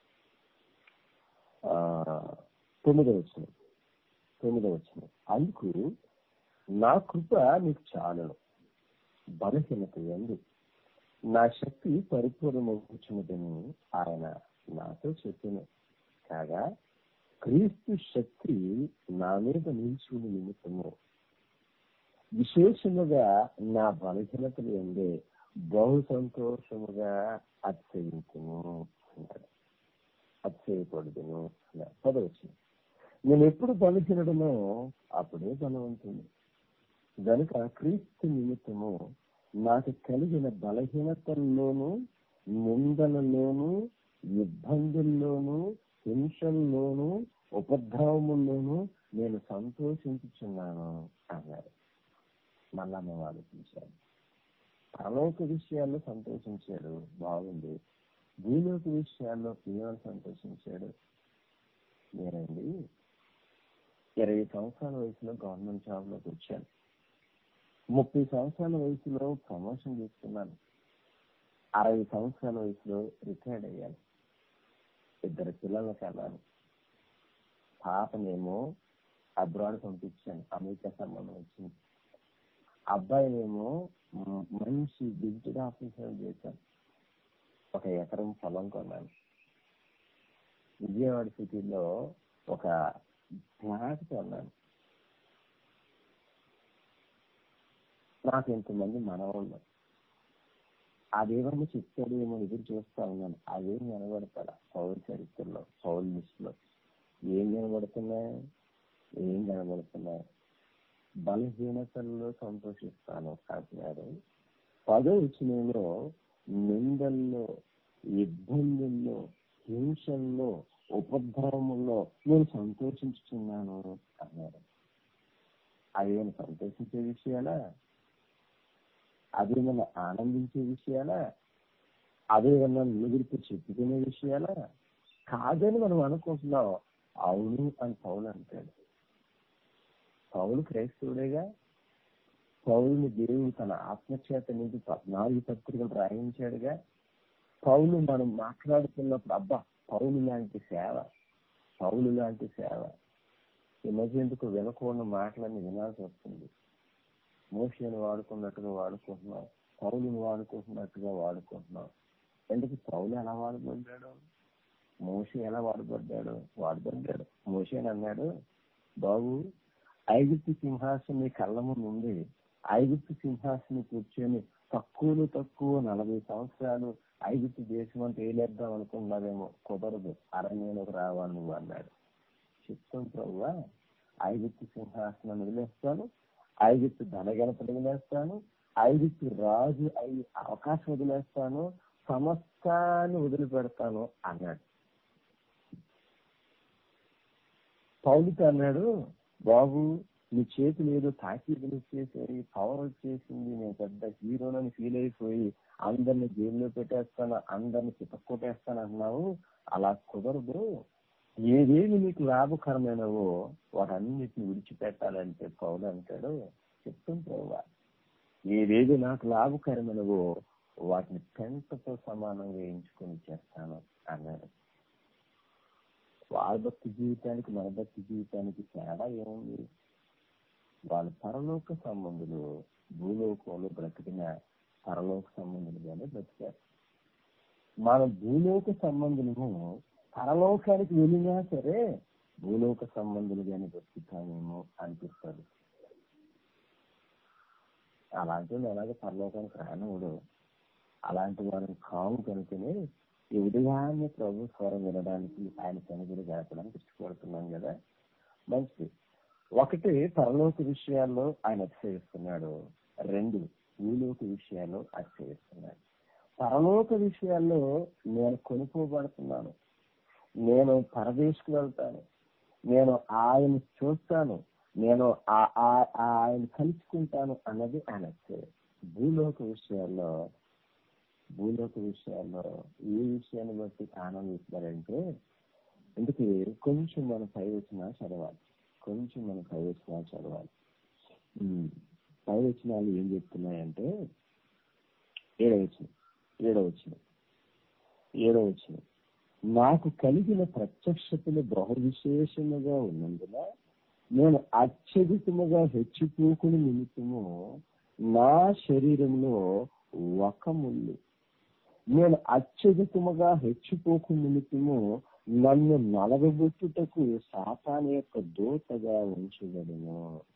ఆ తొమ్మిదో వచ్చిన తొమ్మిదో వచ్చిన అందుకు నా కృప నీకు చాలను బలహీనత ఎందు నా శక్తి పరిపూర్ణమవుతున్నదని ఆయన నాతో చెప్పిన కాగా క్రీస్తు శక్తి నా మీద నిలిచుని నిమిత్తము విశేషముగా నా బలహీనతలు ఎందే బహు సంతోషముగా అతిశయించును అన్నాడు అతిశయపడుదును అన్నాడు పదవచ్చు నేను ఎప్పుడు బలహీనడనో అప్పుడే బలవంతుని గనుక క్రీస్తు నిమిత్తము నాకు కలిగిన బలహీనతల్లోనూ నిందలలోనూ ఇబ్బందుల్లోనూ హింసల్లోనూ ఉపద్రవముల్లోనూ నేను సంతోషించుచున్నాను అన్నారు మళ్ళా మేము ఆలోచించాను పరలోక విషయాల్లో సంతోషించాడు బాగుంది భూలోక విషయాల్లో ఏమని సంతోషించాడు నేనండి ఇరవై సంవత్సరాల వయసులో గవర్నమెంట్ జాబ్ లోకి వచ్చాను ముప్పై సంవత్సరాల వయసులో ప్రమోషన్ తీసుకున్నాను అరవై సంవత్సరాల వయసులో రిటైర్డ్ అయ్యాను ఇద్దరు పిల్లలను కన్నాను పాపనేమో అబ్రాడ్ పంపించాను అమెరికా సంబంధం వచ్చింది అబ్బాయినేమో మంచి డిజిటల్ ఆఫీసర్ చేశాను ఒక ఎకరం పొలం కొన్నాను విజయవాడ సిటీలో ఒక ఫ్లాట్ కొన్నాను నాకు ఇంతమంది మనవాళ్ళు అదేమన్నా చెప్తాడు ఏమో ఎదురు చూస్తా ఉన్నాను అదేం కనబడతాడా పౌరు చరిత్రలో పౌరు లిస్టులో ఏం కనబడుతున్నాయి ఏం కనబడుతున్నాయి బలహీనతల్లో సంతోషిస్తాను అంటున్నాడు పదో వచనంలో నిందల్లో ఇబ్బందుల్లో హింసల్లో ఉపద్రవముల్లో నేను సంతోషించుతున్నాను అన్నాడు అవి నేను సంతోషించే విషయాలా అవి మన ఆనందించే విషయాలా అదేమన్నా నిలుగురికి చెప్పుకునే విషయాలా కాదని మనం అనుకుంటున్నాం అవును అని పౌలు అంటాడు పౌలు క్రైస్తవుడేగా పౌలుని దేవుడు తన ఆత్మచేత నుంచి పద్నాలుగు పత్రికలు రాయించాడుగా పౌలు మనం మాట్లాడుతున్నప్పుడు అబ్బా పౌలు లాంటి సేవ పౌలు లాంటి సేవ ఈ మధ్య ఎందుకు వినకూడని మాటలన్నీ వినాల్సి వస్తుంది మోషిని వాడుకున్నట్టుగా వాడుకుంటున్నాం పౌలుని వాడుకుంటున్నట్టుగా వాడుకుంటున్నాం ఎందుకు పౌలు ఎలా వాడబడ్డాడు మోషి ఎలా వాడబడ్డాడు వాడబడ్డాడు మోషి అని అన్నాడు బాబు ఐగుప్తు సింహాసనం నీ కళ్ళ ముందు ఉంది ఐగుప్తు సింహాసనం కూర్చొని తక్కువలో తక్కువ నలభై సంవత్సరాలు ఐగుప్తు దేశం అంటే ఏలేద్దాం అనుకున్నావేమో కుదరదు అరణ్యంలోకి రావాలి నువ్వు అన్నాడు చెప్తాం ప్రభువా ఐగుప్తు సింహాసనం వదిలేస్తాను ఐగుప్తు ధనగణపతి వదిలేస్తాను ఐగుప్తు రాజు అయి అవకాశం వదిలేస్తాను సమస్తాన్ని వదిలిపెడతాను అన్నాడు పౌలికి అన్నాడు బాబు నీ చేతులు ఏదో తాకీదులు వచ్చేసాయి పవర్ వచ్చేసింది నేను పెద్ద హీరోనని ఫీల్ అయిపోయి అందరిని జైల్లో పెట్టేస్తాను అందరిని చితక్కొట్టేస్తాను అన్నావు అలా కుదరదు ఏదేమి నీకు లాభకరమైనవో వాటన్నిటిని విడిచిపెట్టాలంటే పౌలు అంటాడు చెప్తుంది ప్రభువా ఏదేది నాకు లాభకరమైనవో వాటిని పెంటతో సమానంగా ఎంచుకొని చేస్తాను అన్నాడు వాళ్ళ భక్తి జీవితానికి మన భక్తి జీవితానికి తేడా ఏముంది వాళ్ళ పరలోక సంబంధులు భూలోకంలో బ్రతికిన పరలోక సంబంధులుగానే బ్రతికారు మన భూలోక సంబంధులను పరలోకానికి వెళ్ళినా సరే భూలోక సంబంధులుగానే బ్రతుకుతామేమో అనిపిస్తుంది అలాంటి వాళ్ళు ఎలాగో పరలోకానికి రానివాడు అలాంటి వారిని కాము కనుకనే ఈ ఉదయాన్నే ప్రభు స్వరం వినడానికి ఆయన సన్నిధిని గడపడానికి ఇష్టపడుతున్నాం కదా మంచిది ఒకటి పరలోక విషయాల్లో ఆయన అతిశయిస్తున్నాడు రెండు భూలోక విషయాల్లో అతిశయిస్తున్నాడు పరలోక విషయాల్లో నేను కొనుక్కోబడుతున్నాను నేను పరదేశకు వెళ్తాను నేను ఆయన చూస్తాను నేను ఆయన కలుసుకుంటాను అన్నది ఆయన అతిశయం భూలోక విషయాల్లో భూలోక విషయాల్లో ఏ విషయాన్ని బట్టి ఆనందిస్తారంటే అందుకే కొంచెం మనం పై వచ్చినా చదవాలి కొంచెం మనం పై వచ్చినా చదవాలి పై వచనాలు ఏం చెప్తున్నాయంటే ఏడవచ్చిన ఏడవచ్చిన ఏడవచ్చిన నాకు కలిగిన ప్రత్యక్షతలు బహు విశేషముగా ఉన్నందున నేను అత్యధికముగా హెచ్చిపోకుని నిమిత్తము నా శరీరంలో ఒక ముళ్ళు నేను అత్యధికముగా హెచ్చిపోకు నిమిత్తము నన్ను నలగబొట్టుటకు సాతాన్ యొక్క దూతగా ఉంచబడును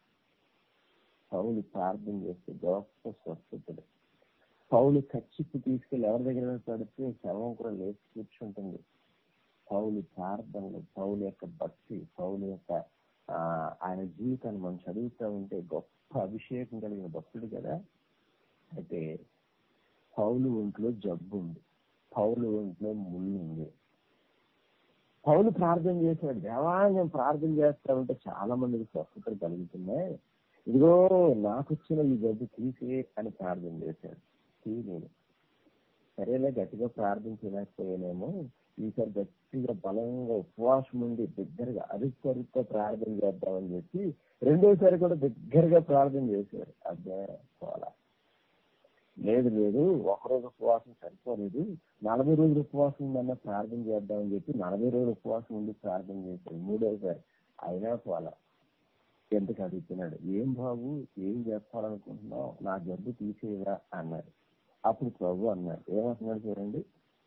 పౌలు ప్రార్థన చేస్తే గొప్ప స్వస్థతలు పౌలు ఖర్చుకు తీసుకెళ్లి ఎవరి దగ్గర పడితే శవం కూడా లేచి కూర్చుంటుంది పౌలు ప్రార్థనలు పౌలు యొక్క భక్తి పౌలు యొక్క ఆయన జీవితాన్ని మనం చదువుతూ ఉంటే గొప్ప అభిషేకం కలిగిన భక్తుడు కదా అయితే పౌలు ఒంట్లో జబ్బు ఉంది పౌలు ఒంట్లో ముళ్ళు ఉంది పౌలు ప్రార్థన చేశాడు దేవా నేను ప్రార్థన చేస్తా ఉంటే చాలా మందికి స్వస్థతలు కలుగుతున్నాయి ఇదిగో నాకు వచ్చిన ఈ జబ్బు తీసే అని ప్రార్థన చేశాడు తీయలేదు సరేలే గట్టిగా ప్రార్థించలేకపోయానేమో ఈసారి గట్టిగా బలంగా ఉపవాసం ఉండి దగ్గరగా అరుపు అరుపుతో ప్రార్థన చేద్దామని చెప్పి రెండోసారి కూడా దగ్గరగా ప్రార్థన చేశాడు అదే పోలా లేదు లేదు ఒకరోజు ఉపవాసం సరిపోలేదు నలభై రోజులు ఉపవాసం ఉందన్న ప్రార్థన చేద్దామని చెప్పి నలభై రోజులు ఉపవాసం ఉండి ప్రార్థన చేశాడు మూడోసారి అయినా పోలా ఎందుకు అడుగుతున్నాడు ఏం బాబు ఏం చెప్పాలనుకుంటున్నావు నా జబ్బు తీసేయరా అన్నాడు అప్పుడు ప్రభు అన్నాడు ఏమంటున్నాడు చూడండి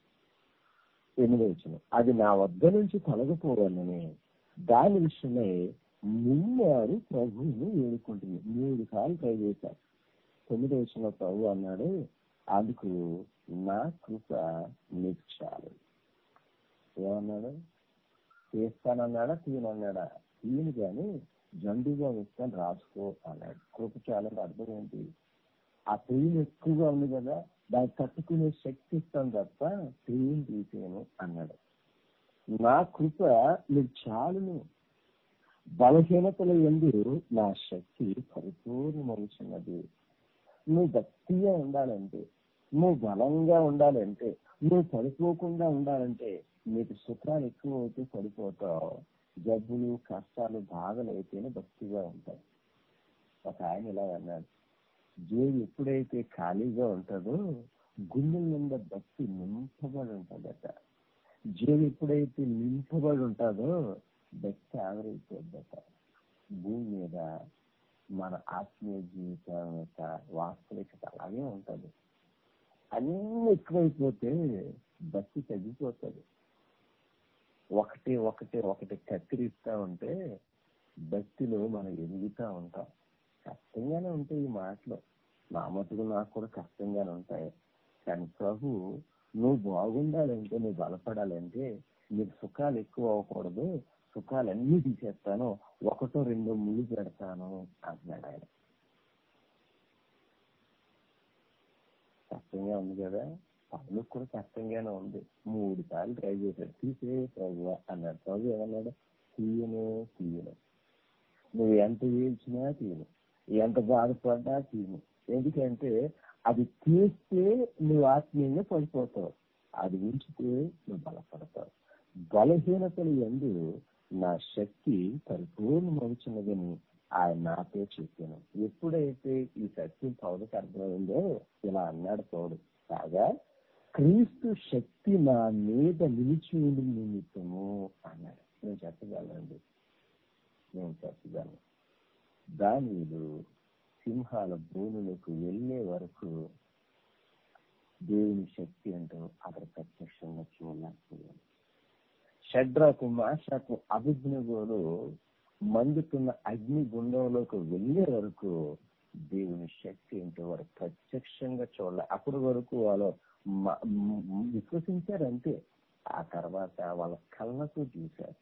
ఎనిమిది వచ్చిన అది నా వద్ద నుంచి తొలగిపోవాలని దాని విషయమై ముమ్మారు ప్రభువుని వేడుకుంటుంది మూడు సార్లు ట్రై చేశారు తొమ్మిది వచ్చిన ప్రభు అన్నాడు అందుకు నా కృప నీకు చాలు ఏమన్నాడు తీస్తానన్నాడా తీయనన్నాడా తీయను కానీ జండుగా ఇస్తాను రాసుకో అన్నాడు కృప చాలా అర్థం ఏంటి ఆ పెయిన్ ఎక్కువగా ఉంది కదా దాన్ని తట్టుకునే శక్తి ఇస్తాను తప్ప పెయిన్ తీసేయను అన్నాడు నా కృప నీకు చాలును బలహీనతల ఎందు నా శక్తి పరిపూర్ణమవుతున్నది నువ్వు గట్టిగా ఉండాలంటే నువ్వు బలంగా ఉండాలంటే నువ్వు పడిపోకుండా ఉండాలంటే నీకు సుఖాలు ఎక్కువ అయితే పడిపోతావు జబ్బులు కష్టాలు బాధలు అయితేనే భక్తిగా ఉంటాయి ఒక ఆయన ఇలా అన్నాడు జేబు ఎప్పుడైతే ఖాళీగా ఉంటుందో గుండెల నిండా భక్తి నింపబడి ఉంటుందట జేబు ఎప్పుడైతే నింపబడి ఉంటుందో భక్తి ఆవిరైపోద్దట భూమి మీద మన ఆత్మీయ జీవితం యొక్క వాస్తవికత అలాగే ఉంటుంది అన్ని ఎక్కువైపోతే భక్తి తగ్గిపోతుంది ఒకటి ఒకటి ఒకటి కత్తిరిస్తా ఉంటే భక్తిలో మనం ఎదుగుతా ఉంటాం కష్టంగానే ఉంటాయి ఈ మాటలు నా మటుకు నాకు కూడా కష్టంగానే ఉంటాయి కానీ ప్రభు నువ్వు బాగుండాలంటే నువ్వు బలపడాలంటే నీకు సుఖాలు ఎక్కువ అవ్వకూడదు సుఖాలన్నీ తీసేస్తాను ఒకటో రెండో ముళ్ళు పెడతాను అంటున్నాడు ఆయన కష్టంగా ఉంది కదా పనులకు కూడా కష్టంగానే ఉంది మూడు సార్లు ట్రై చేశాడు తీసే ప్రభు అన్నాడు ప్రభు ఏమన్నాడు తీయను తీయను నువ్వు ఎంత ఏడ్చినా తీయను ఎంత బాధపడ్డా తీయను ఎందుకంటే అది తీస్తే నువ్వు ఆత్మీయంగా పడిపోతావు అది ఉంచితే నువ్వు బలపడతావు బలహీనతలు ఎందు నా శక్తి పరిపూర్ణమవుతున్నదని ఆయన నాతో చెప్పాను ఎప్పుడైతే ఈ సత్యం పౌరులకు అర్థమైందో ఇలా అన్నాడు పౌడు కాగా క్రీస్తు శక్తి నా మీద నిలిచి ఉండి నిమిత్తము అన్నాడు నేను చెప్పగలండి నేను చెప్పగలను దానిలు సింహాల భూములకు వెళ్ళే వరకు దేవుని శక్తి అంటూ అక్కడ ప్రత్యక్షంగా చూడలేకపోయాను షడ్రకు మాషకు అభిజ్ఞగోలు మండుతున్న అగ్ని గుండంలోకి వెళ్ళే వరకు దేవుని శక్తి ఏంటో వారు ప్రత్యక్షంగా చూడాలి అప్పటి వరకు వాళ్ళు మ- మ్- విశ్వసించారు అంతే ఆ తర్వాత వాళ్ళ కళ్ళతో చూశారు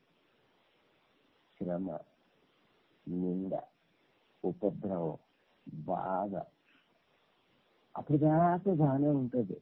శ్రమ నింద ఉపద్రవం బాధ అప్పుడు దాకా బాగానే ఉంటుంది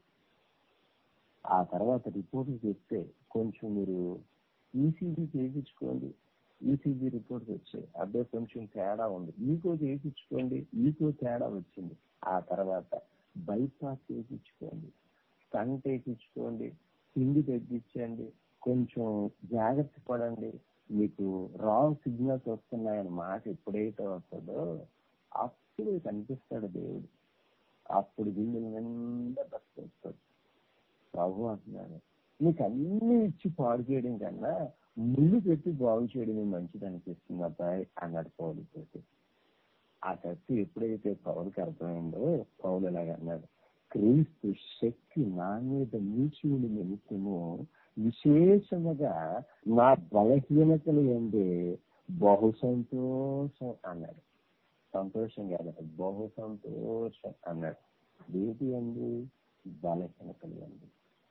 ఆ తర్వాత రిపోర్ట్ చెప్తే కొంచెం మీరు ఈసీజీ చేయించుకోండి ఈసీజీ రిపోర్ట్స్ వచ్చాయి అదే కొంచెం తేడా ఉంది ఈకో చేయించుకోండి ఈకో తేడా వచ్చింది ఆ తర్వాత బైపాస్ చేయించుకోండి స్టంట్ వేయించుకోండి తిండి తగ్గించండి కొంచెం జాగ్రత్త పడండి మీకు రాంగ్ సిగ్నల్స్ వస్తున్నాయన్న మాట ఎప్పుడైతే వస్తుందో అప్పుడు కనిపిస్తాడు దేవుడు అప్పుడు గుండెల నిండా భక్తి వస్తుంది ప్రభు అంటున్నాడు నీకు అన్ని ఇచ్చి పాడు చేయడం కన్నా ముళ్ళు పెట్టి బాగు చేయడమే మంచిది అనిపిస్తుంది అబ్బాయి అన్నాడు పౌరులతోటి ఆ శక్తి ఎప్పుడైతే పౌరుకి అర్థమైందో పౌలు ఇలాగ అన్నాడు క్రీస్తు శక్తి నా మీద నిలిచి ఉండి నిమిత్తము విశేషముగా నా బలహీనతలు ఏంది బహు సంతోషం అన్నాడు సంతోషం కాదు బహు సంతోషం అన్నాడు వేటి ఎందు బలహీనతలు ఎందు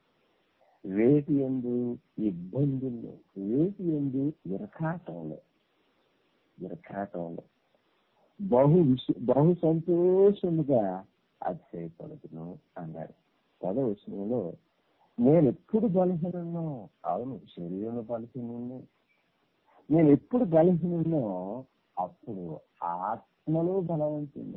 వేటి ఎందు ఇబ్బందుల్లో వేటి ఎందు ఇరకాటంలో ఇరకాటంలో బహు విశ- బహు సంతోషముగా అతిశయపడుతును అన్నాడు పదవచనంలో నేను ఎప్పుడు బలహీనో అవును శరీరంలో బలహీనున్నా నేను ఎప్పుడు బలహీనో అప్పుడు ఆత్మలో బలవంతుడు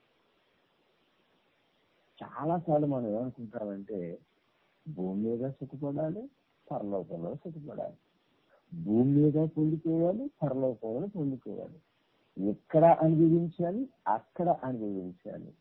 చాలా సార్లు మనం ఏమనుకుంటామంటే భూమి మీద సుఖపడాలి పరలోకంలో సుఖపడాలి భూమి మీద పొందుకోవాలి పరలోకంలో పొందుకోవాలి ఎక్కడ అనుభవించాలి అక్కడ అనుభవించాలి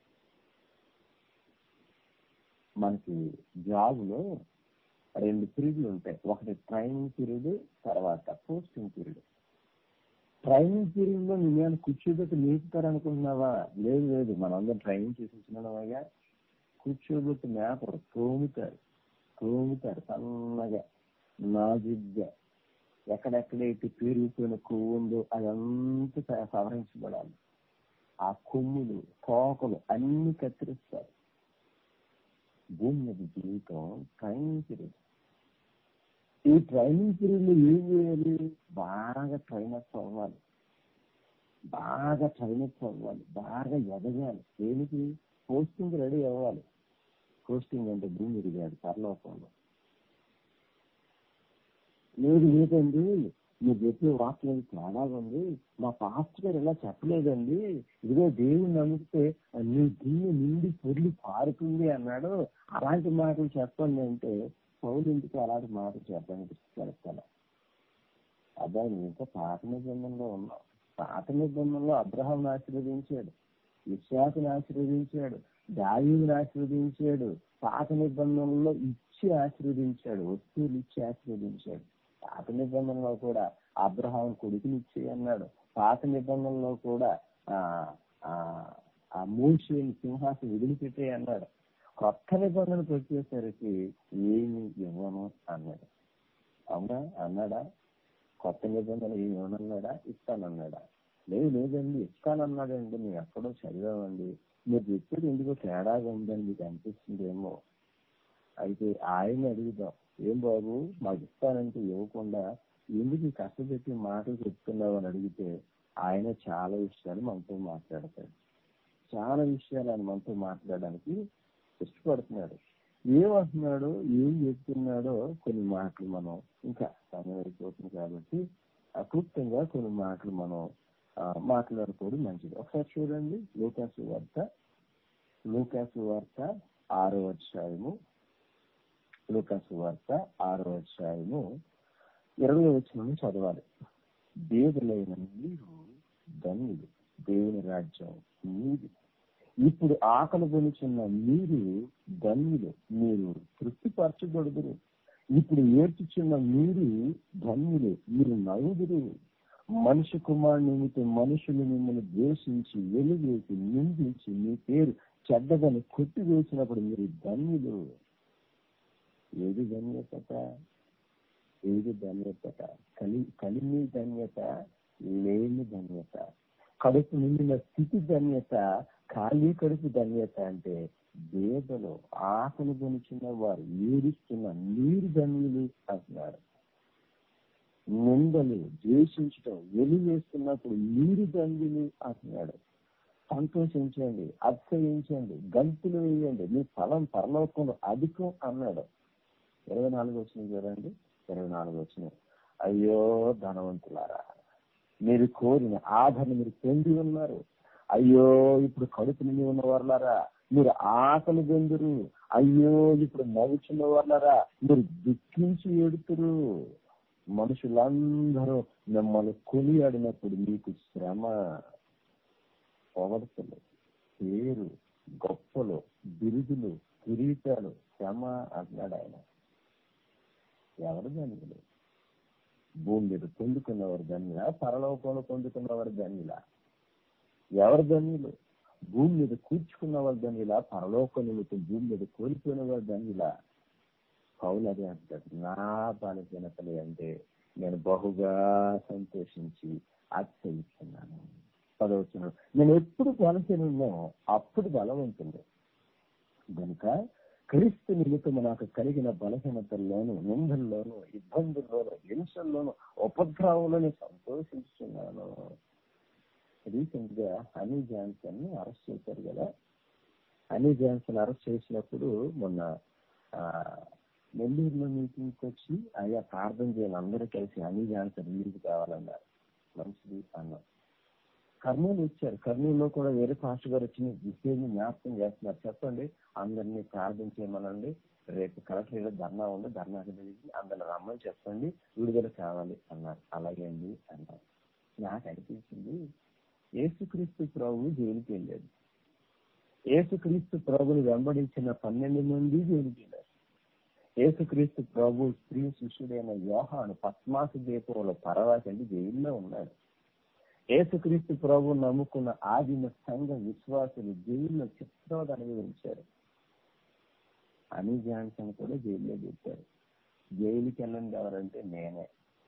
మనకి జాబ్లో రెండు పీరియడ్లు ఉంటాయి ఒకటి ట్రైనింగ్ పీరియడ్ తర్వాత పోస్టింగ్ పీరియడ్ ట్రైనింగ్ పీరియడ్ లో నువ్వేమైనా కూర్చోబెట్టి నేర్పుతారు అనుకుంటున్నావా లేదు లేదు మనందరం ట్రైనింగ్ చేసి వచ్చినామయ్యా కూర్చోబెట్టి మేపరు తోముతారు తోముతారు సన్నగా నాజుగ్గా ఎక్కడెక్కడైతే పెరిగిపోయిన కొవ్వు ఉందో అదంతా స- సవరించబడాలి ఆ కొమ్ములు తోకలు అన్ని కత్తిరిస్తారు భూమి మీద జీవితం ట్రైనింగ్ పీరియడ్ ఈ ట్రైనింగ్ పీరియడ్ లో ఏం చేయాలి బాగా ట్రైన్ అప్ అవ్వాలి బాగా ట్రైన్ అప్ అవ్వాలి బాగా ఎదగాలి దేనికి పోస్టింగ్ రెడీ అవ్వాలి పోస్టింగ్ అంటే భూమి ఎదిగాడు పరలోకంలో లేదు లేదండి మీరు చెప్పే వాక్యం తేడా ఉంది మా పాస్టర్ గారు ఇలా చెప్పలేదండి ఇదిగో దేవుని నమ్మితే నీ గిన్నె నిండి పొర్లి పారుతుంది అన్నాడు అలాంటి మాటలు చెప్పండి అంటే పౌలు ఇంటికి అలాంటి మాటలు చెప్పడానికి ఇష్టపడతాను అబ్బాయి ఇంకా పాత నిబంధనలో ఉన్నాం పాత నిబంధనలో అబ్రహాం ఆశీర్వదించాడు విశ్వాసను ఆశీర్వదించాడు దావీని ఆశీర్వదించాడు పాత నిబంధనలో ఇచ్చి ఆశీర్వదించాడు వస్తువులు ఇచ్చి ఆశీర్వదించాడు పాత నిబంధనలో కూడా అబ్రహాం కొడుకుని ఇచ్చి అన్నాడు పాత నిబంధనలో కూడా ఆ ఆ ఆ మూషిని సింహాసం వదిలిపెట్టే అన్నాడు కొత్త నిబంధనకు వచ్చేసరికి ఏమి ఇవ్వను అన్నాడు అవునా అన్నాడా కొత్త నిబంధన ఏమి ఇవ్వనన్నాడా ఇస్తానన్నాడా లేదు లేదండి ఇస్తానన్నాడండి మేము ఎక్కడో చదివామండి మీరు చెప్పేది ఎందుకో తేడాగా ఉందని మీకు అనిపిస్తుందేమో అయితే ఆయన అడుగుదాం ఏం బాబు మాకు ఇస్తానంటే ఇవ్వకుండా ఎందుకు ఈ కష్టపెట్టి మాటలు చెప్తున్నావు అని అడిగితే ఆయన చాలా విషయాలు మనతో మాట్లాడతాడు చాలా విషయాలు ఆయన మనతో మాట్లాడడానికి ఇష్టపడుతున్నాడు ఏమంటున్నాడో ఏం చెప్తున్నాడో కొన్ని మాటలు మనం ఇంకా సమయం అయిపోతుంది కాబట్టి అక్లుప్తంగా కొన్ని మాటలు మనం ఆ, మాట్లాడుకోవడం మంచిది ఒకసారి చూడండి లూకాసు వార్త లూకాసు వార్త ఆరో అధ్యాయము లూకాసు వార్త ఆరో అధ్యాయము ఇరవై వచ్చిన చదవాలి దేవులైన మీరు ధన్యులు దేవుని రాజ్యం మీది ఇప్పుడు ఆకలి కొనుచున్న మీరు ధన్యులు మీరు తృప్తిపరచబడుదురు ఇప్పుడు ఏడ్చుచున్న మీరు ధన్యులు మీరు నవ్వుదురు మనిషి కుమారుని నిమిత్తం మనుషులు మిమ్మల్ని ద్వేషించి వెలువేసి నిందించి మీ పేరు చెడ్డదని కొట్టివేసినప్పుడు మీరు ధన్యులు ఏది ధన్యత ఏది ధన్యత కలి కలిమి ధన్యత లేని ధన్యత కడుపు నిండిన స్థితి ధన్యత ఖాళీ కడుపు ధన్యత అంటే వేదలో ఆకలి కొనిచిన వారు ఏడుస్తున్న నీరు ధన్యులు అంటున్నారు నిందలు ద్వేషించడం వెలివేస్తున్నప్పుడు నీరు ధన్యులు అంటున్నాడు సంతోషించండి అతిశయించండి గంతులు వేయండి మీ ఫలం పరలోకంలో అధికం అన్నాడు ఇరవై నాలుగు వచ్చిన చూడండి ఇరవై నాలుగు వచ్చిన అయ్యో ధనవంతులారా మీరు కోరిన ఆదరణ మీరు పొంది ఉన్నారు అయ్యో ఇప్పుడు కడుపు నిండి ఉన్న వాళ్ళారా మీరు ఆకలి పొందురు అయ్యో ఇప్పుడు నవ్వుచున్న వాళ్ళారా మీరు దుఃఖించి ఏడుతురు మనుషులందరూ మిమ్మల్ని కొనియాడినప్పుడు మీకు శ్రమ పొగడతలు పేరు గొప్పలు బిరుదులు కిరీటాలు శ్రమ అంటున్నాడు ఆయన ఎవరు ధన్యులు భూమి మీద పొందుకున్నవారు ధన్యుల పరలోకంలో పొందుకున్నవారు ధన్యుల ఎవరు ధన్యులు భూమి మీద కూర్చుకున్నవారు ధన్యుల పరలోక నిమిత్తం భూమి మీద కోల్పోయిన వారు ధన్యుల పౌలు అదే అంటాడు నా బలహీనతలు అంటే నేను బహుగా సంతోషించి ఆశ్రయిస్తున్నాను పదవుతున్నాను నేను ఎప్పుడు బలహీనో అప్పుడు బలం ఉంటుంది కనుక క్రీస్తు నిమిత్తము నాకు కలిగిన బలహీనతల్లోను నిందల్లోను ఇబ్బందుల్లోను హింసల్లోను ఉపద్రవంలోని సంతోషిస్తున్నాను రీసెంట్ గా హనీ జాన్సన్ ని అరెస్ట్ చేశారు కదా హనీ జాన్సన్ అరెస్ట్ చేసినప్పుడు మొన్న ఆ నెల్లూరులో మీటింగ్కి వచ్చి అయ్యా ప్రార్థన చేయాలి అందరూ కలిసి హనీ జాన్సన్ రిలీజ్ కావాలన్నారు మంచిది అన్నారు కర్నూలు వచ్చారు కర్నూలులో కూడా వేరే పాస్టర్ గారు వచ్చి విషయాన్ని జ్ఞాపకం చేస్తున్నారు చెప్పండి అందరినీ ప్రార్థన చేయమనండి రేపు కలెక్టర్ గారు ధర్నా ఉంది ధర్నాకి దిగి అందరిని రమ్మని చెప్పండి విడుదల కావాలి అన్నారు అలాగే అండి అన్నారు నాకు అనిపించింది ఏసుక్రీస్తు ప్రభు జైలుకి వెళ్ళాడు ఏసుక్రీస్తు ప్రభుని వెంబడించిన పన్నెండు మంది జైలుకి వెళ్ళారు ఏసుక్రీస్తు ప్రభు స్త్రీ శిష్యుడైన యోహాను పద్మాసు దీపంలో పరవాసండి జైల్లో ఉన్నాడు ఏసుక్రీస్తు ప్రభు నమ్ముకున్న ఆదిమ సంఘ విశ్వాసులు జైల్లో చిత్రోధ అనుభవించారు అని జాన్సన్ కూడా జైల్లో పెట్టారు జైలుకి వెళ్ళండి ఎవరంటే నేనే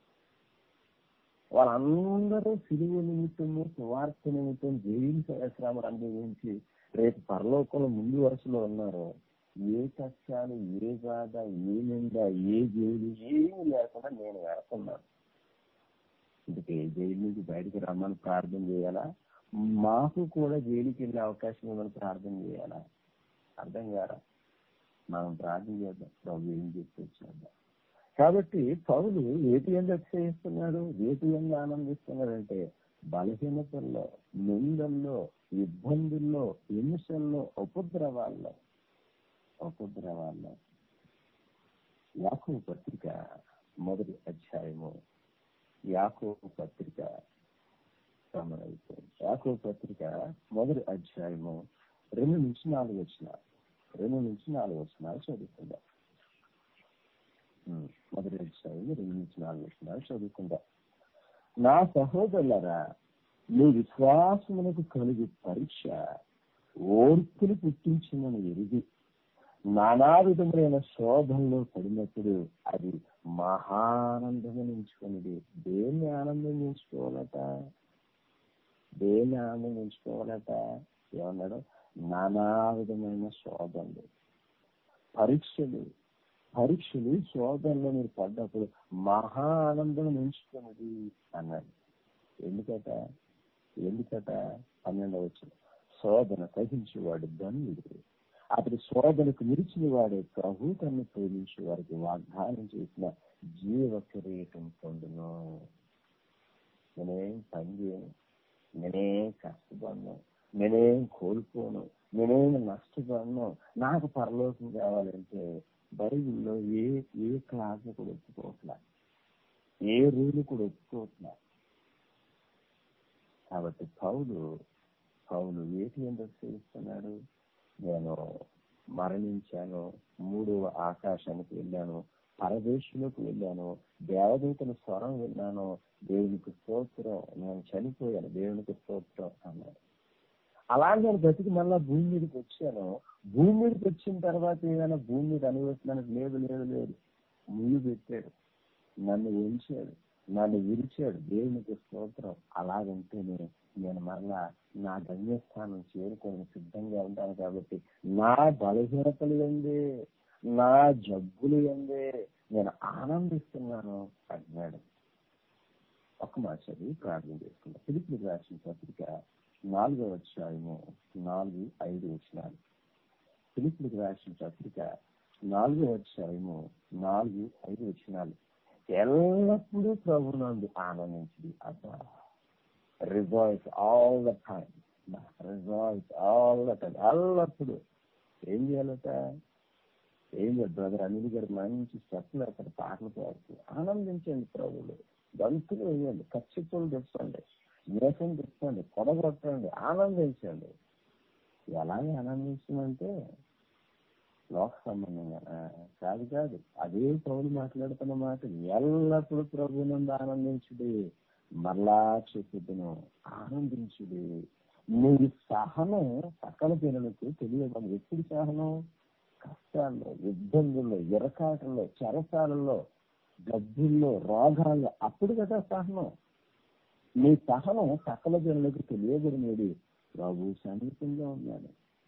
వాళ్ళందరూ సిలువ నిమిత్తము సువార్త నిమిత్తం జైలు శ్రమలు అనుభవించి రేపు పరలోకంలో ముందు వరుసలో ఉన్నారు ఏ కష్టాలు ఏ బాధ ఏ నింద ఏ జైలు ఏమీ లేకుండా నేను వెళ్తున్నాను అందుకే జైలు నుంచి బయటికి రమ్మని ప్రార్థన చేయాలా మాకు కూడా జైలుకి వెళ్ళే అవకాశం ఉందని ప్రార్థన చేయాలా అర్థం కారా మనం ప్రార్థన చేద్దాం ప్రభు ఏం చెప్పొచ్చేద్దాం కాబట్టి పౌలు ఏటి ఎందు అతిశయిస్తున్నాడు ఏటి ఎందు ఆనందిస్తున్నాడంటే బలహీనతల్లో నిందల్లో ఇబ్బందుల్లో హింసల్లో ఉపద్రవాల్లో ఉపద్రవాల్లో యాకో పత్రిక మొదటి అధ్యాయము యాకో పత్రిక సమరైపోయింది యాకో పత్రిక మొదటి అధ్యాయము రెండు నుంచి నాలుగు వచ్చిన రెండు నుంచి నాలుగు వచ్చినాలు చదువుకుందాం ఉమ్, మొదటి అధ్యాయం రెండు నుంచి నాలుగు వచ్చినాలు చదువుకుందాం నా సహోదరులరా మీ విశ్వాసమునకు కలిగి పరీక్ష ఓర్పులు పుట్టించిందని ఎరిగి నానా విధములైన శోభంలో పడినప్పుడు అది మహానందము నించుకున్నది దేన్ని ఆనందం ఎంచుకోవాలట దేన్ని ఆనందం ఎంచుకోవాలట ఏమన్నాడు నానా విధమైన శోధనలు పరీక్షలు పరీక్షలు శోధనలో మీరు పడ్డప్పుడు మహా ఆనందం ఎంచుకున్నది అన్నాడు ఎందుకట ఎందుకట పన్నెండవ వచ్చిన శోధన సహించేవాడు ధన్యుడు అతడి శోధనకు నిలిచిన వాడే ప్రభు తను ప్రేమించే వారికి వాగ్దానం చేసిన జీవ కిరీటం పొందును నేనేం పని చేయను నేనేం కష్టపడను నేనేం కోల్పోను నేనేం నష్టపడను నాకు పరలోకం కావాలంటే బైబిల్లో ఏ ఏ క్లాస్ కూడా ఒప్పుకోవట్లా ఏ రూలు కూడా ఒప్పుకోవట్లా కాబట్టి పౌలు పౌలు ఏటి ఎందుకు చేస్తున్నాడు నేను మరణించాను మూడవ ఆకాశానికి వెళ్ళాను పరదేశంలోకి వెళ్ళాను దేవదూతల స్వరం విన్నాను దేవునికి స్తోత్రం నేను చనిపోయాను దేవునికి స్తోత్రం అన్నాడు అలాగే నేను బ్రతికి మళ్ళా భూమి మీదకి వచ్చాను భూమి మీదకి వచ్చిన తర్వాత ఏదైనా భూమి మీద అనుభవిస్తున్నానికి లేదు లేదు లేదు ముళ్ళు పెట్టాడు నన్ను ఉంచాడు నన్ను విరిచాడు దేవునికి స్తోత్రం అలాగుంటేనే నేను మరలా నా గమ్యస్థానం చేరుకొని సిద్ధంగా ఉంటాను కాబట్టి నా బలహీనతలు ఎందే నా జబ్బులు ఎందే నేను ఆనందిస్తున్నాను అంటున్నాడు ఒక మాట చదివి ప్రార్థన చేసుకుంటా పిలుపుని రాసిన పత్రిక నాలుగో అధ్యాయము నాలుగు ఐదు వచ్చినాలు పిలుపులకు రాసిన పత్రిక నాలుగో అధ్యాయము నాలుగు ఐదు వచ్చినాలు ఎల్లప్పుడూ ప్రభునందు ఆనందించి అబ్బా rejoice all the time rejoice all the time ఎల్లప్పుడు ఏం చేయాలట ఏం చేయాలి బ్రదర్ అనిల్ గారు మంచి స్టెప్లు అక్కడ పాటలు పాడుతూ ఆనందించండి ప్రభులు బంతులు వేయండి కచ్చిప్పులు తెచ్చండి నీసం తెచ్చండి కొడగొట్టండి ఆనందించండి ఎలాగే ఆనందించమంటే లోక సంబంధంగా కాదు కాదు అదే పౌరులు మాట్లాడుతున్న మాట ఎల్లప్పుడూ ప్రభునందు ఆనందించుడి మరలా చెప్పుదును ఆనందించుడి నీ సహనం సకల జనులకు తెలియదు ఎప్పుడు సహనం కష్టాల్లో ఇబ్బందుల్లో ఇరకాటల్లో చెరసాలలో గబ్బుల్లో రోగాల్లో అప్పుడు కదా సహనం నీ సహనం సకల జనులకు తెలియబడినది ప్రభు సమీపంగా ఉన్నాడు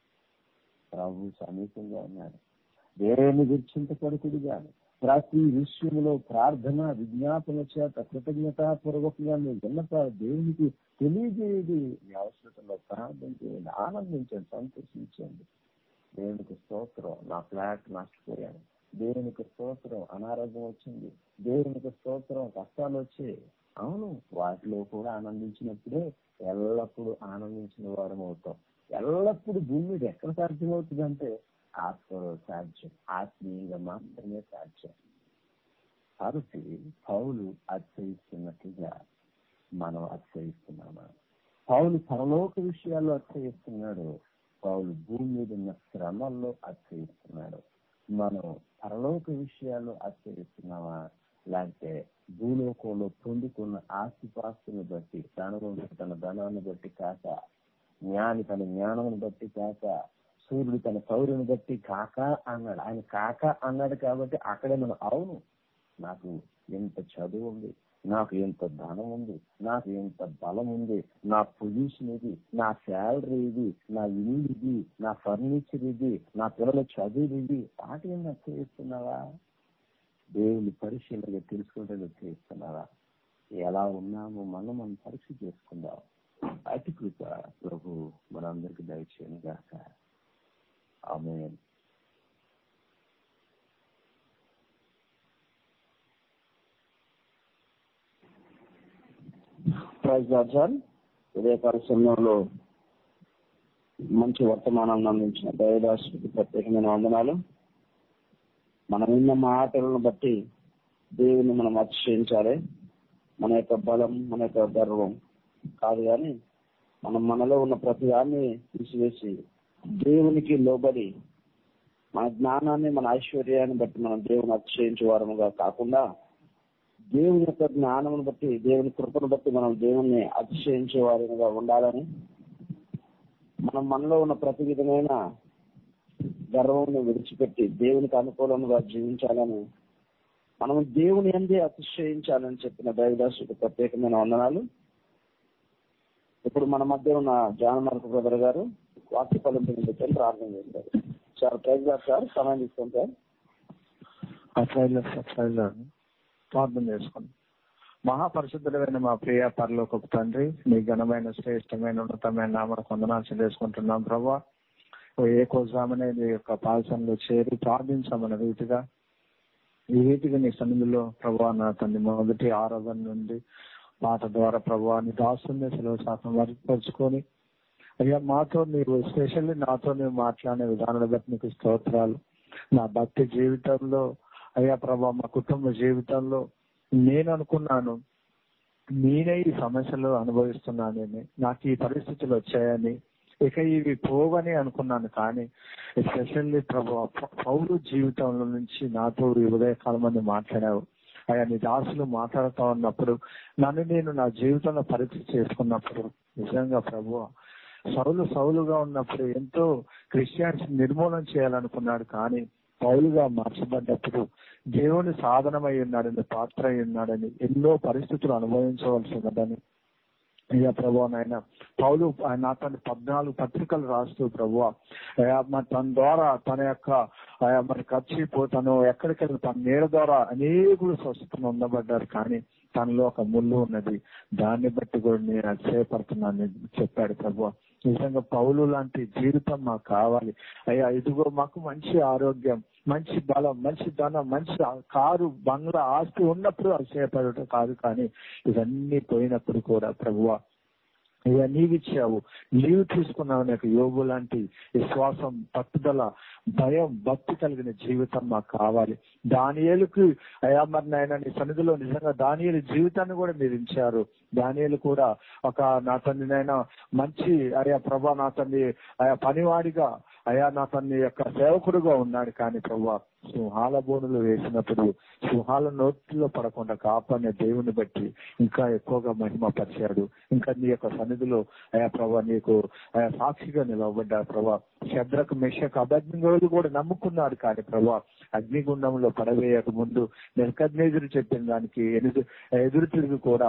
ప్రభు సమీపంగా ఉన్నాడు దేని గుర్చింతపడుకుడు కాదు ప్రతి విషయంలో ప్రార్థన విజ్ఞాపన చేత కృతజ్ఞతాపూర్వకంగా మీ విన్నప దేవునికి తెలియజేయదు మీ అవసరంలో ప్రార్థన చేయండి ఆనందించండి సంతోషించండి దేవునికి స్తోత్రం నా ఫ్లాట్ నష్టపోయాను దేవునికి స్తోత్రం అనారోగ్యం వచ్చింది దేవునికి స్తోత్రం కష్టాలు వచ్చాయి అవును వాటిలో కూడా ఆనందించినప్పుడే ఎల్లప్పుడూ ఆనందించిన వారం అవుతాం ఎల్లప్పుడూ భూమి మీద ఎక్కడ సాధ్యమవుతుందంటే ఆత్మలో సాధ్యం ఆత్మీయంగా మాత్రమే సాధ్యం కాబట్టి పౌలు అతిశయిస్తున్నట్లుగా మనం అతిశయిస్తున్నామా పౌలు పరలోక విషయాల్లో అతిశయిస్తున్నాడు పౌలు భూమి మీద ఉన్న శ్రమల్లో అతిశయిస్తున్నాడు మనం పరలోక విషయాల్లో అతిశయిస్తున్నామా లేకపోతే భూలోకంలో పొందుకున్న ఆస్తిపాస్తులను బట్టి తనలో తన ధనాన్ని బట్టి కాక జ్ఞాని తన జ్ఞానమును బట్టి కాక సూర్యుడు తన సౌర్యుని బట్టి కాక అన్నాడు ఆయన కాక అన్నాడు కాబట్టి అక్కడే మనం అవును నాకు ఎంత చదువు ఉంది నాకు ఎంత ధనం ఉంది నాకు ఎంత బలం ఉంది నా పొజిషన్ ఇది నా శాలరీ ఇది నా ఇల్లు ఇది నా ఫర్నిచర్ ఇది నా పిల్లల చదువు ఇది వాటి మీద చేస్తున్నావా దేవుని పరిశీలనగా తెలుసుకుంటే చేస్తున్నావా ఎలా ఉన్నామో మనం మనం పరీక్ష చేసుకుందాం అతి కృప ప్రభు మనందరికి దయచేయను గాక ఆమె ప్రైజ్ లార్డ్ సార్ ఉదయకాల సమయంలో మంచి వర్తమానాన్ని అందించిన దయదాసుకి ప్రత్యేకమైన వందనాలు మనం విన్న మాటలను బట్టి దేవుని మనం అతిశయించాలి మన యొక్క బలం మన యొక్క గర్వం కాదు కానీ మనం మనలో ఉన్న ప్రతి దాన్ని తీసివేసి దేవునికి లోబడి మన జ్ఞానాన్ని మన ఐశ్వర్యాన్ని బట్టి మనం దేవుని అతిశయించే వారముగా కాకుండా దేవుని యొక్క జ్ఞానమును బట్టి దేవుని కృపను బట్టి మనం దేవుణ్ణి అతిశయించే వారిగా ఉండాలని మనం మనలో ఉన్న ప్రతి విధమైన గర్వంను విడిచిపెట్టి దేవునికి అనుకూలంగా జీవించాలని మనం దేవుని అందే అతిశయించాలని చెప్పిన దైవదాసుకు ప్రత్యేకమైన వందనాలు ఇప్పుడు మన మధ్య ఉన్న జానమార్క బ్రదర్ గారు వాక్య ఫలింపు ప్రార్థన చేస్తారు సార్ ప్రైజ్ గారు సార్ సమయం తీసుకోండి సార్ అట్లయినా అట్లయినా ప్రార్థన చేసుకోండి మహాపరిశుద్ధుడైన మా ప్రియ పరలోకపు తండ్రి మీ ఘనమైన శ్రేష్టమైన ఉన్నతమైన నామన కొందనాలు చెల్లేసుకుంటున్నాం ప్రభా ఓ ఏ కోసామనే నీ యొక్క పాల్సంలో చేరి ప్రార్థించమన్న రీతిగా ఈ రీతిగా నీ సన్నిధిలో ప్రభా నా తండ్రి మొదటి ఆరాధన నుండి పాట ద్వారా ప్రభా నీ దాసుని సెలవు శాతం వర్గపరుచుకొని అయ్యా మాతో నీవు స్పెషల్లీ నాతో నీవు మాట్లాడే విధానాన్ని బట్టి నీకు స్తోత్రాలు నా భక్తి జీవితంలో అయ్యా ప్రభా మా కుటుంబ జీవితంలో నేను అనుకున్నాను నేనే ఈ సమస్యలు అనుభవిస్తున్నానని నాకు ఈ పరిస్థితులు వచ్చాయని ఇక ఇవి పోవని అనుకున్నాను కానీ ఎస్పెషల్లీ ప్రభు పౌరు జీవితంలో నుంచి నాతో ఈ ఉదయకాలం మంది మాట్లాడావు అయ్యా నీ దాసులు మాట్లాడుతూ ఉన్నప్పుడు నన్ను నేను నా జీవితంలో పరీక్ష చేసుకున్నప్పుడు నిజంగా ప్రభు సౌలు సౌలుగా ఉన్నప్పుడు ఎంతో క్రిస్టియన్స్ నిర్మూలన చేయాలనుకున్నాడు కానీ పౌలుగా మార్చబడ్డప్పుడు దేవుని సాధనమై ఉన్నాడని పాత్ర అయి ఉన్నాడని ఎన్నో పరిస్థితులు అనుభవించవలసి ఉన్నదని అయ్యా ప్రభు నాయన పౌలు ఆయన తన పద్నాలుగు పత్రికలు రాస్తూ ప్రభు తన ద్వారా తన యొక్క మరి ఖర్చు తను ఎక్కడికి తన నీడ ద్వారా అనేకులు స్వస్థతను ఉండబడ్డారు కానీ తనలో ఒక ముళ్ళు ఉన్నది దాన్ని బట్టి కూడా నేను అతిశయపడుతున్నానని చెప్పాడు ప్రభు నిజంగా పౌలు లాంటి జీవితం మాకు కావాలి అయ్యా ఇదిగో మాకు మంచి ఆరోగ్యం మంచి బలం మంచి ధనం మంచి కారు బంగ్లా ఆస్తి ఉన్నప్పుడు అతిశయపడటం కాదు కానీ ఇవన్నీ పోయినప్పుడు కూడా ప్రభువా అయ్యా నీవిచ్చావు నీవు తీసుకున్నావు నాకు యోగు లాంటి విశ్వాసం పట్టుదల భయం భక్తి కలిగిన జీవితం మాకు కావాలి దానియేలుకు అయా మరి నాయన నీ సన్నిధిలో నిజంగా దానియేలు జీవితాన్ని కూడా మీరు ఇచ్చారు దానియేలు కూడా ఒక నా తండ్రి నాయన మంచి అయా ప్రభా నా తండ్రి ఆయా పనివాడిగా అయా నా తండ్రి యొక్క సేవకుడుగా ఉన్నాడు కానీ ప్రభా సింహాల బోనులు వేసినప్పుడు సింహాల నోట్లో పడకుండా కాపాడిన దేవుని బట్టి ఇంకా ఎక్కువగా మహిమ పరిచాడు ఇంకా నీ యొక్క సన్నిధిలో అయా ప్రభా నీకు ఆయా సాక్షిగా నిలవబడ్డాడు ప్రభా శద్రకు మెషకు అభజ్ఞలు కూడా నమ్ముకున్నాడు కానీ ప్రభా అగ్నిగుండంలో పడవేయక ముందు నెలకజ్ఞేదురు చెప్పిన దానికి ఎదురు ఎదురు తిరిగి కూడా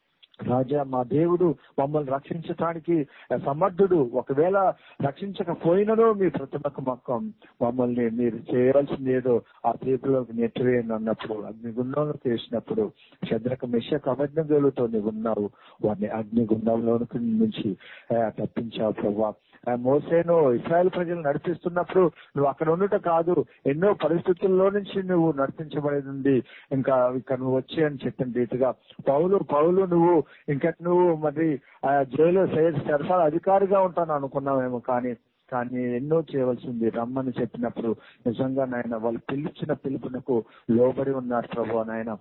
రాజా మా దేవుడు మమ్మల్ని రక్షించటానికి సమర్థుడు ఒకవేళ రక్షించకపోయినను మీ ప్రతిమకు మొక్కం మమ్మల్ని మీరు చేయవలసింది ఏదో ఆ తీర్పులోకి నెట్టివేయను అన్నప్పుడు అగ్నిగుండంలో చేసినప్పుడు చంద్రక మిషక్ అభజ్ఞతలతో నీవు ఉన్నావు వారిని అగ్నిగుండంలో నుంచి తప్పించావు ప్రభా మోసేను ఇస్రాయల్ ప్రజలు నడిపిస్తున్నప్పుడు నువ్వు అక్కడ ఉండట కాదు ఎన్నో పరిస్థితుల్లో నుంచి నువ్వు నడిపించబడింది ఇంకా ఇక్కడ నువ్వు వచ్చి అని చెప్పిన రీతిగా పౌలు పౌలు నువ్వు ఇంకా నువ్వు మరి ఆ జైలు సరఫరా అధికారిగా ఉంటాను అనుకున్నావేమో కానీ కానీ ఎన్నో చేయవలసింది రమ్మని చెప్పినప్పుడు నిజంగా నాయన వాళ్ళు పిలిచిన పిలుపునకు లోబడి ఉన్నారు ప్రభు నాయన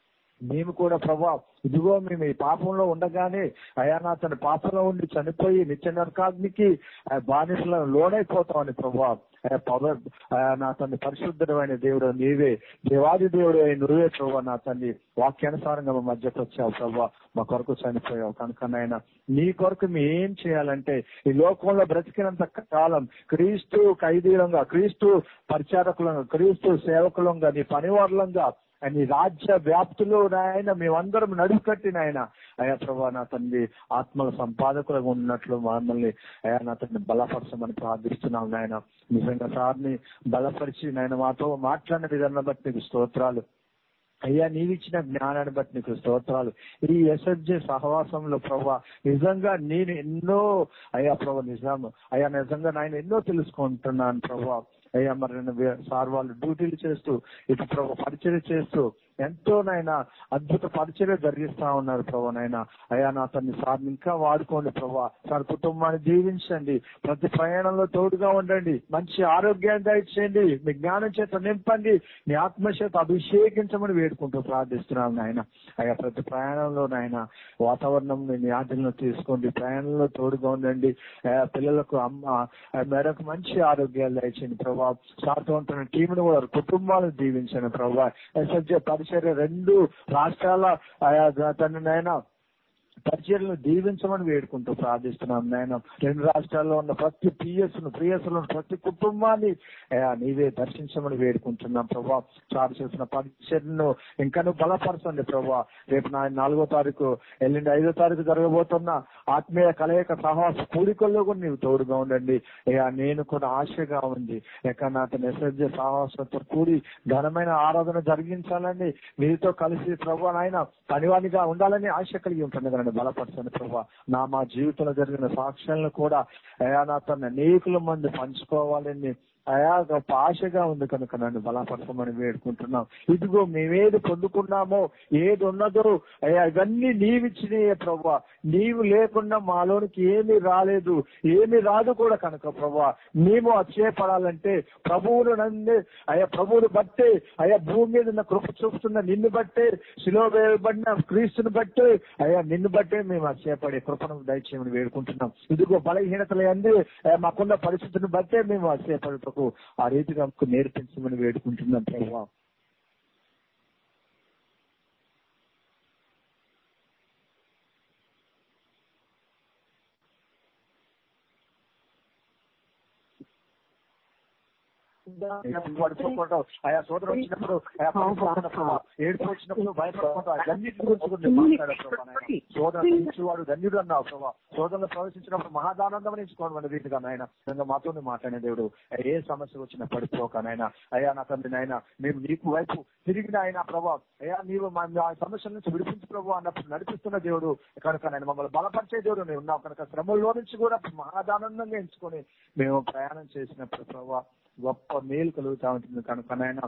మేము కూడా ప్రభా ఇదిగో మేము ఈ పాపంలో ఉండగానే అయా నా తన పాపంలో ఉండి చనిపోయి నిత్య నరకాగ్నికి బానిసలను లోనైపోతామని ప్రభా పవర్ నా తండ్రి పరిశుద్ధమైన దేవుడు నీవే దేవాది దేవుడు నువ్వే ప్రభా నా తండ్రి వాక్యానుసారంగా మా మధ్యకు వచ్చావు ప్రభా మా కొరకు చనిపోయావు కనుక నాయన నీ కొరకు మేము ఏం చేయాలంటే ఈ లోకంలో బ్రతికినంత కాలం క్రీస్తు ఖైదీలంగా క్రీస్తు పరిచారకులంగా క్రీస్తు సేవకులంగా నీ పనివారులంగా నీ రాజ్య వ్యాప్తిలో నాయన మేమందరం నడుకట్టి నాయన అయా ప్రభా నా తండ్రి ఆత్మల సంపాదకులుగా ఉన్నట్లు మమ్మల్ని అయా నా తండ్రి బలపరచమని ప్రార్థిస్తున్నాం నాయన నిజంగా సార్ని బలపరిచి నాయన మాతో మాట్లాడిన విధానం బట్టి నీకు స్తోత్రాలు అయ్యా నీవిచ్చిన జ్ఞానాన్ని బట్టి నీకు స్తోత్రాలు ఈ ఎస్ఎఫ్జే సహవాసంలో ప్రభా నిజంగా నేను ఎన్నో అయ్యా ప్రభా నిజం అయ్యా నిజంగా నాయన ఎన్నో తెలుసుకుంటున్నాను ప్రభా అయ్యా మరి నేను వే- సార్ వాళ్ళు డ్యూటీలు చేస్తూ ఇటు ప్రభు పరిచయం చేస్తూ ఎంతో నాయన అద్భుత పరిచయం జరిగిస్తా ఉన్నారు ప్రభా నాయన అయ్యా నా తన్ని సార్ ఇంకా వాడుకోండి ప్రభా సార్ కుటుంబాన్ని దీవించండి ప్రతి ప్రయాణంలో తోడుగా ఉండండి మంచి ఆరోగ్యాన్ని దయచేయండి మీ జ్ఞానం చేత నింపండి మీ ఆత్మ చేత అభిషేకించమని వేడుకుంటూ ప్రార్థిస్తున్నాం నాయన అయ్యా ప్రతి ప్రయాణంలో నాయన వాతావరణం మీ ఆధీనంలో తీసుకోండి ప్రయాణంలో తోడుగా ఉండండి అయ్యా పిల్లలకు అమ్మ ఆ మేరకు మంచి ఆరోగ్యాలు దయచేయండి ప్రభా సార్తో ఉంటున్న టీంను కూడా కుటుంబాలను దీవించండి ప్రభా ఎస్ఎఫ్జే పరిచర్య రెండు రాష్ట్రాల ఆయా తండ్రి నాయన పరిచర్యలను దీవించమని వేడుకుంటూ ప్రార్థిస్తున్నాం నాయన రెండు రాష్ట్రాల్లో ఉన్న ప్రతి పిఎస్ ను పిఎస్ ఉన్న ప్రతి కుటుంబాన్ని అయ్యా, నీవే దర్శించమని వేడుకుంటున్నాం ప్రభా చాలు చేసిన పరిచర్ను ఇంకా నువ్వు బలపరచండి ప్రభా రేపు నా నాలుగో తారీఖు ఎల్లుండి ఐదో తారీఖు జరగబోతున్న ఆత్మీయ కలయిక సహవాస కూడికల్లో కూడా నీవు తోడుగా ఉండండి అయ్యా నేను కూడా ఆశగా ఉంది ఎక్కడ నాతో మెసేజ్ సహవాసంతో కూడి ఘనమైన ఆరాధన జరిగించాలని మీతో కలిసి ప్రభు నాయన పనివానిగా ఉండాలని ఆశ కలిగి ఉంటుంది కదండి బలపరచండి ప్రభు నా మా జీవితంలో జరిగిన సాక్ష్యాలను కూడా అయా నా తన అనేకుల మంది పంచుకోవాలని అయా గొప్ప ఆశగా ఉంది కనుక నన్ను బలపరచమని వేడుకుంటున్నాం ఇదిగో మేమేది పొందుకున్నామో ఏది ఉన్నదో అయ్యా ఇవన్నీ నీవిచ్చినాయే ప్రభా నీవు లేకుండా మాలోనికి ఏమీ రాలేదు ఏమీ రాదు కూడా కనుక ప్రభా మేము అక్షయపడాలంటే ప్రభువును నన్ను అయ్యా ప్రభువును బట్టే అయ్యా భూమి మీద ఉన్న కృప చూపుతున్న నిన్ను బట్టే శిలో వేయబడిన క్రీస్తుని బట్టే అయ్యా నిన్ను బట్టే మేము అక్షయపడే కృపను దయచేయమని వేడుకుంటున్నాం ఇదిగో బలహీనతలు అంది మాకున్న పరిస్థితిని బట్టే మేము అక్షయపడటకు ఆ రీతిగా మాకు నేర్పించమని వేడుకుంటున్నాం ప్రభా పడిపోకుండా ఆయా సోదరు వచ్చినప్పుడు ఆయా పడిపోతున్నప్పుడు ఏడుపు వచ్చినప్పుడు భయపడకుండా అన్నింటి గురించి కూడా నేను మాట్లాడాను ప్రభా నాయన. సోదరు వాడు ధన్యుడు అన్నావు ప్రభా సోదరులు ప్రవేశించినప్పుడు మహాదానందం నించుకోవడం రీతిగా నాయన నిజంగా మాతోనే మాట్లాడిన దేవుడు ఏ సమస్య వచ్చినా పడిపోక నాయన అయ్యా నా తండ్రి నాయన మేము నీకు వైపు తిరిగిన ఆయన ప్రభా అయ్యా నీవు మా మా సమస్యల నుంచి విడిపించు ప్రభు అన్నప్పుడు నడిపిస్తున్న దేవుడు కనుక నేను మమ్మల్ని బలపరిచే దేవుడు నేను ఉన్నావు కనుక శ్రమల్లో నుంచి కూడా మహాదానందంగా ఎంచుకొని మేము ప్రయాణం చేసినప్పుడు ప్రభా గొప్ప మేలు కలుగుతా ఉంటుంది కనుక నాయన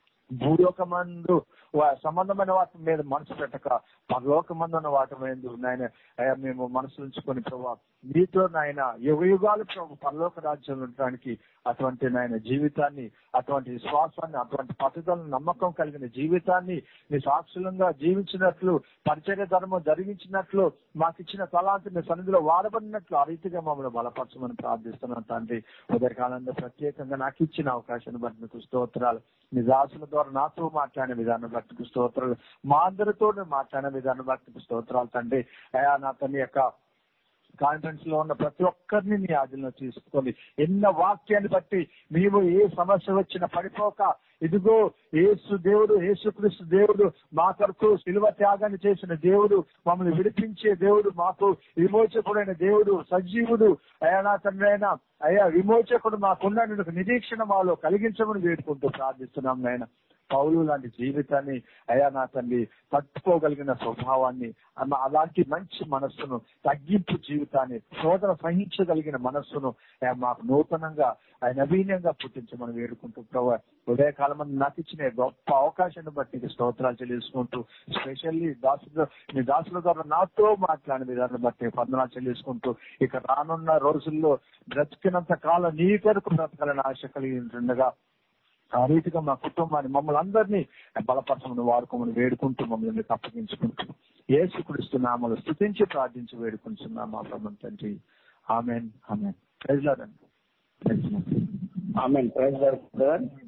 భూలోకమందు వా- సంబంధమైన వాటి మీద మనసు పెట్టక పరలోకమందు ఉన్న వాటి మీద నాయన అయ్యా మేము మనసు ఉంచుకొని ప్రభా మీతో నాయన యుగ యుగాలు ప్రభు పరలోక రాజ్యంలో ఉండడానికి అటువంటి నాయన జీవితాన్ని అటువంటి విశ్వాసాన్ని అటువంటి పట్టుదలను నమ్మకం కలిగిన జీవితాన్ని మీ సాక్షులంగా జీవించినట్లు పరిచర్య ధర్మం జరిగించినట్లు మాకు ఇచ్చిన తలాంతి మీ సన్నిధిలో వాడబడినట్లు ఆ రీతిగా మమ్మల్ని బలపరచమని ప్రార్థిస్తున్నాను తండ్రి ఉదయకాలంలో ప్రత్యేకంగా నాకు ఇచ్చిన అవకాశాన్ని బట్టి మీకు స్తోత్రాలు మీ దాసుల ద్వారా నాతో మాట్లాడిన విధానం బట్టి మీకు స్తోత్రాలు మా అందరితో మాట్లాడిన విధానం బట్టి మీకు స్తోత్రాలు తండ్రి అయా నా తన యొక్క కాన్ఫరెన్స్ లో ఉన్న ప్రతి ఒక్కరిని మీ ఆదిలో తీసుకొని ఎన్న వాక్యాన్ని బట్టి మేము ఏ సమస్య వచ్చినా పడిపోక ఇదిగో ఏసు దేవుడు యేసుక్రీస్తు దేవుడు మా కొరకు శిలువ త్యాగాన్ని చేసిన దేవుడు మమ్మల్ని విడిపించే దేవుడు మాకు విమోచకుడైన దేవుడు సజీవుడు అయా నా తండ్రి అయినా అయ్యా విమోచకుడు మాకున్న నిరీక్షణ మాలో కలిగించమని వేడుకుంటూ ప్రార్థిస్తున్నాం నాయన పౌలు లాంటి జీవితాన్ని అయా నా తల్లి తట్టుకోగలిగిన స్వభావాన్ని అన్న అలాంటి మంచి మనస్సును తగ్గింపు జీవితాన్ని శోధన సహించగలిగిన మనస్సును అయా మాకు నూతనంగా ఆయన నవీనంగా పుట్టించమని వేడుకుంటూ ప్రభు ఉదయకాలం నాకు ఇచ్చిన గొప్ప అవకాశాన్ని బట్టి నీకు స్తోత్రాలు చెల్లించుకుంటూ స్పెషల్లీ దాసుల మీ దాసుల ద్వారా నాతో మాట్లాడిన విధానం బట్టి వందనాలు చెల్లించుకుంటూ ఇక రానున్న రోజుల్లో బ్రతికినంత కాలం నీ కొరకు బ్రతకాలని ఆశ కలిగి ఉంటుండగా ఆ రీతిగా మా కుటుంబాన్ని మమ్మల్ని అందరినీ బలపరచమని వాడుకోమని వేడుకుంటూ మమ్మల్ని అప్పగించుకుంటూ ఏసుక్రీస్తు నామలు స్థుతించి ప్రార్థించి వేడుకుంటున్నాం మా ప్రభు తండ్రి ఆమెన్ ఆమెన్ ప్రైజ్ లార్డ్ అండి ప్రైజ్ లార్డ్ ఆమె ప్రైజ్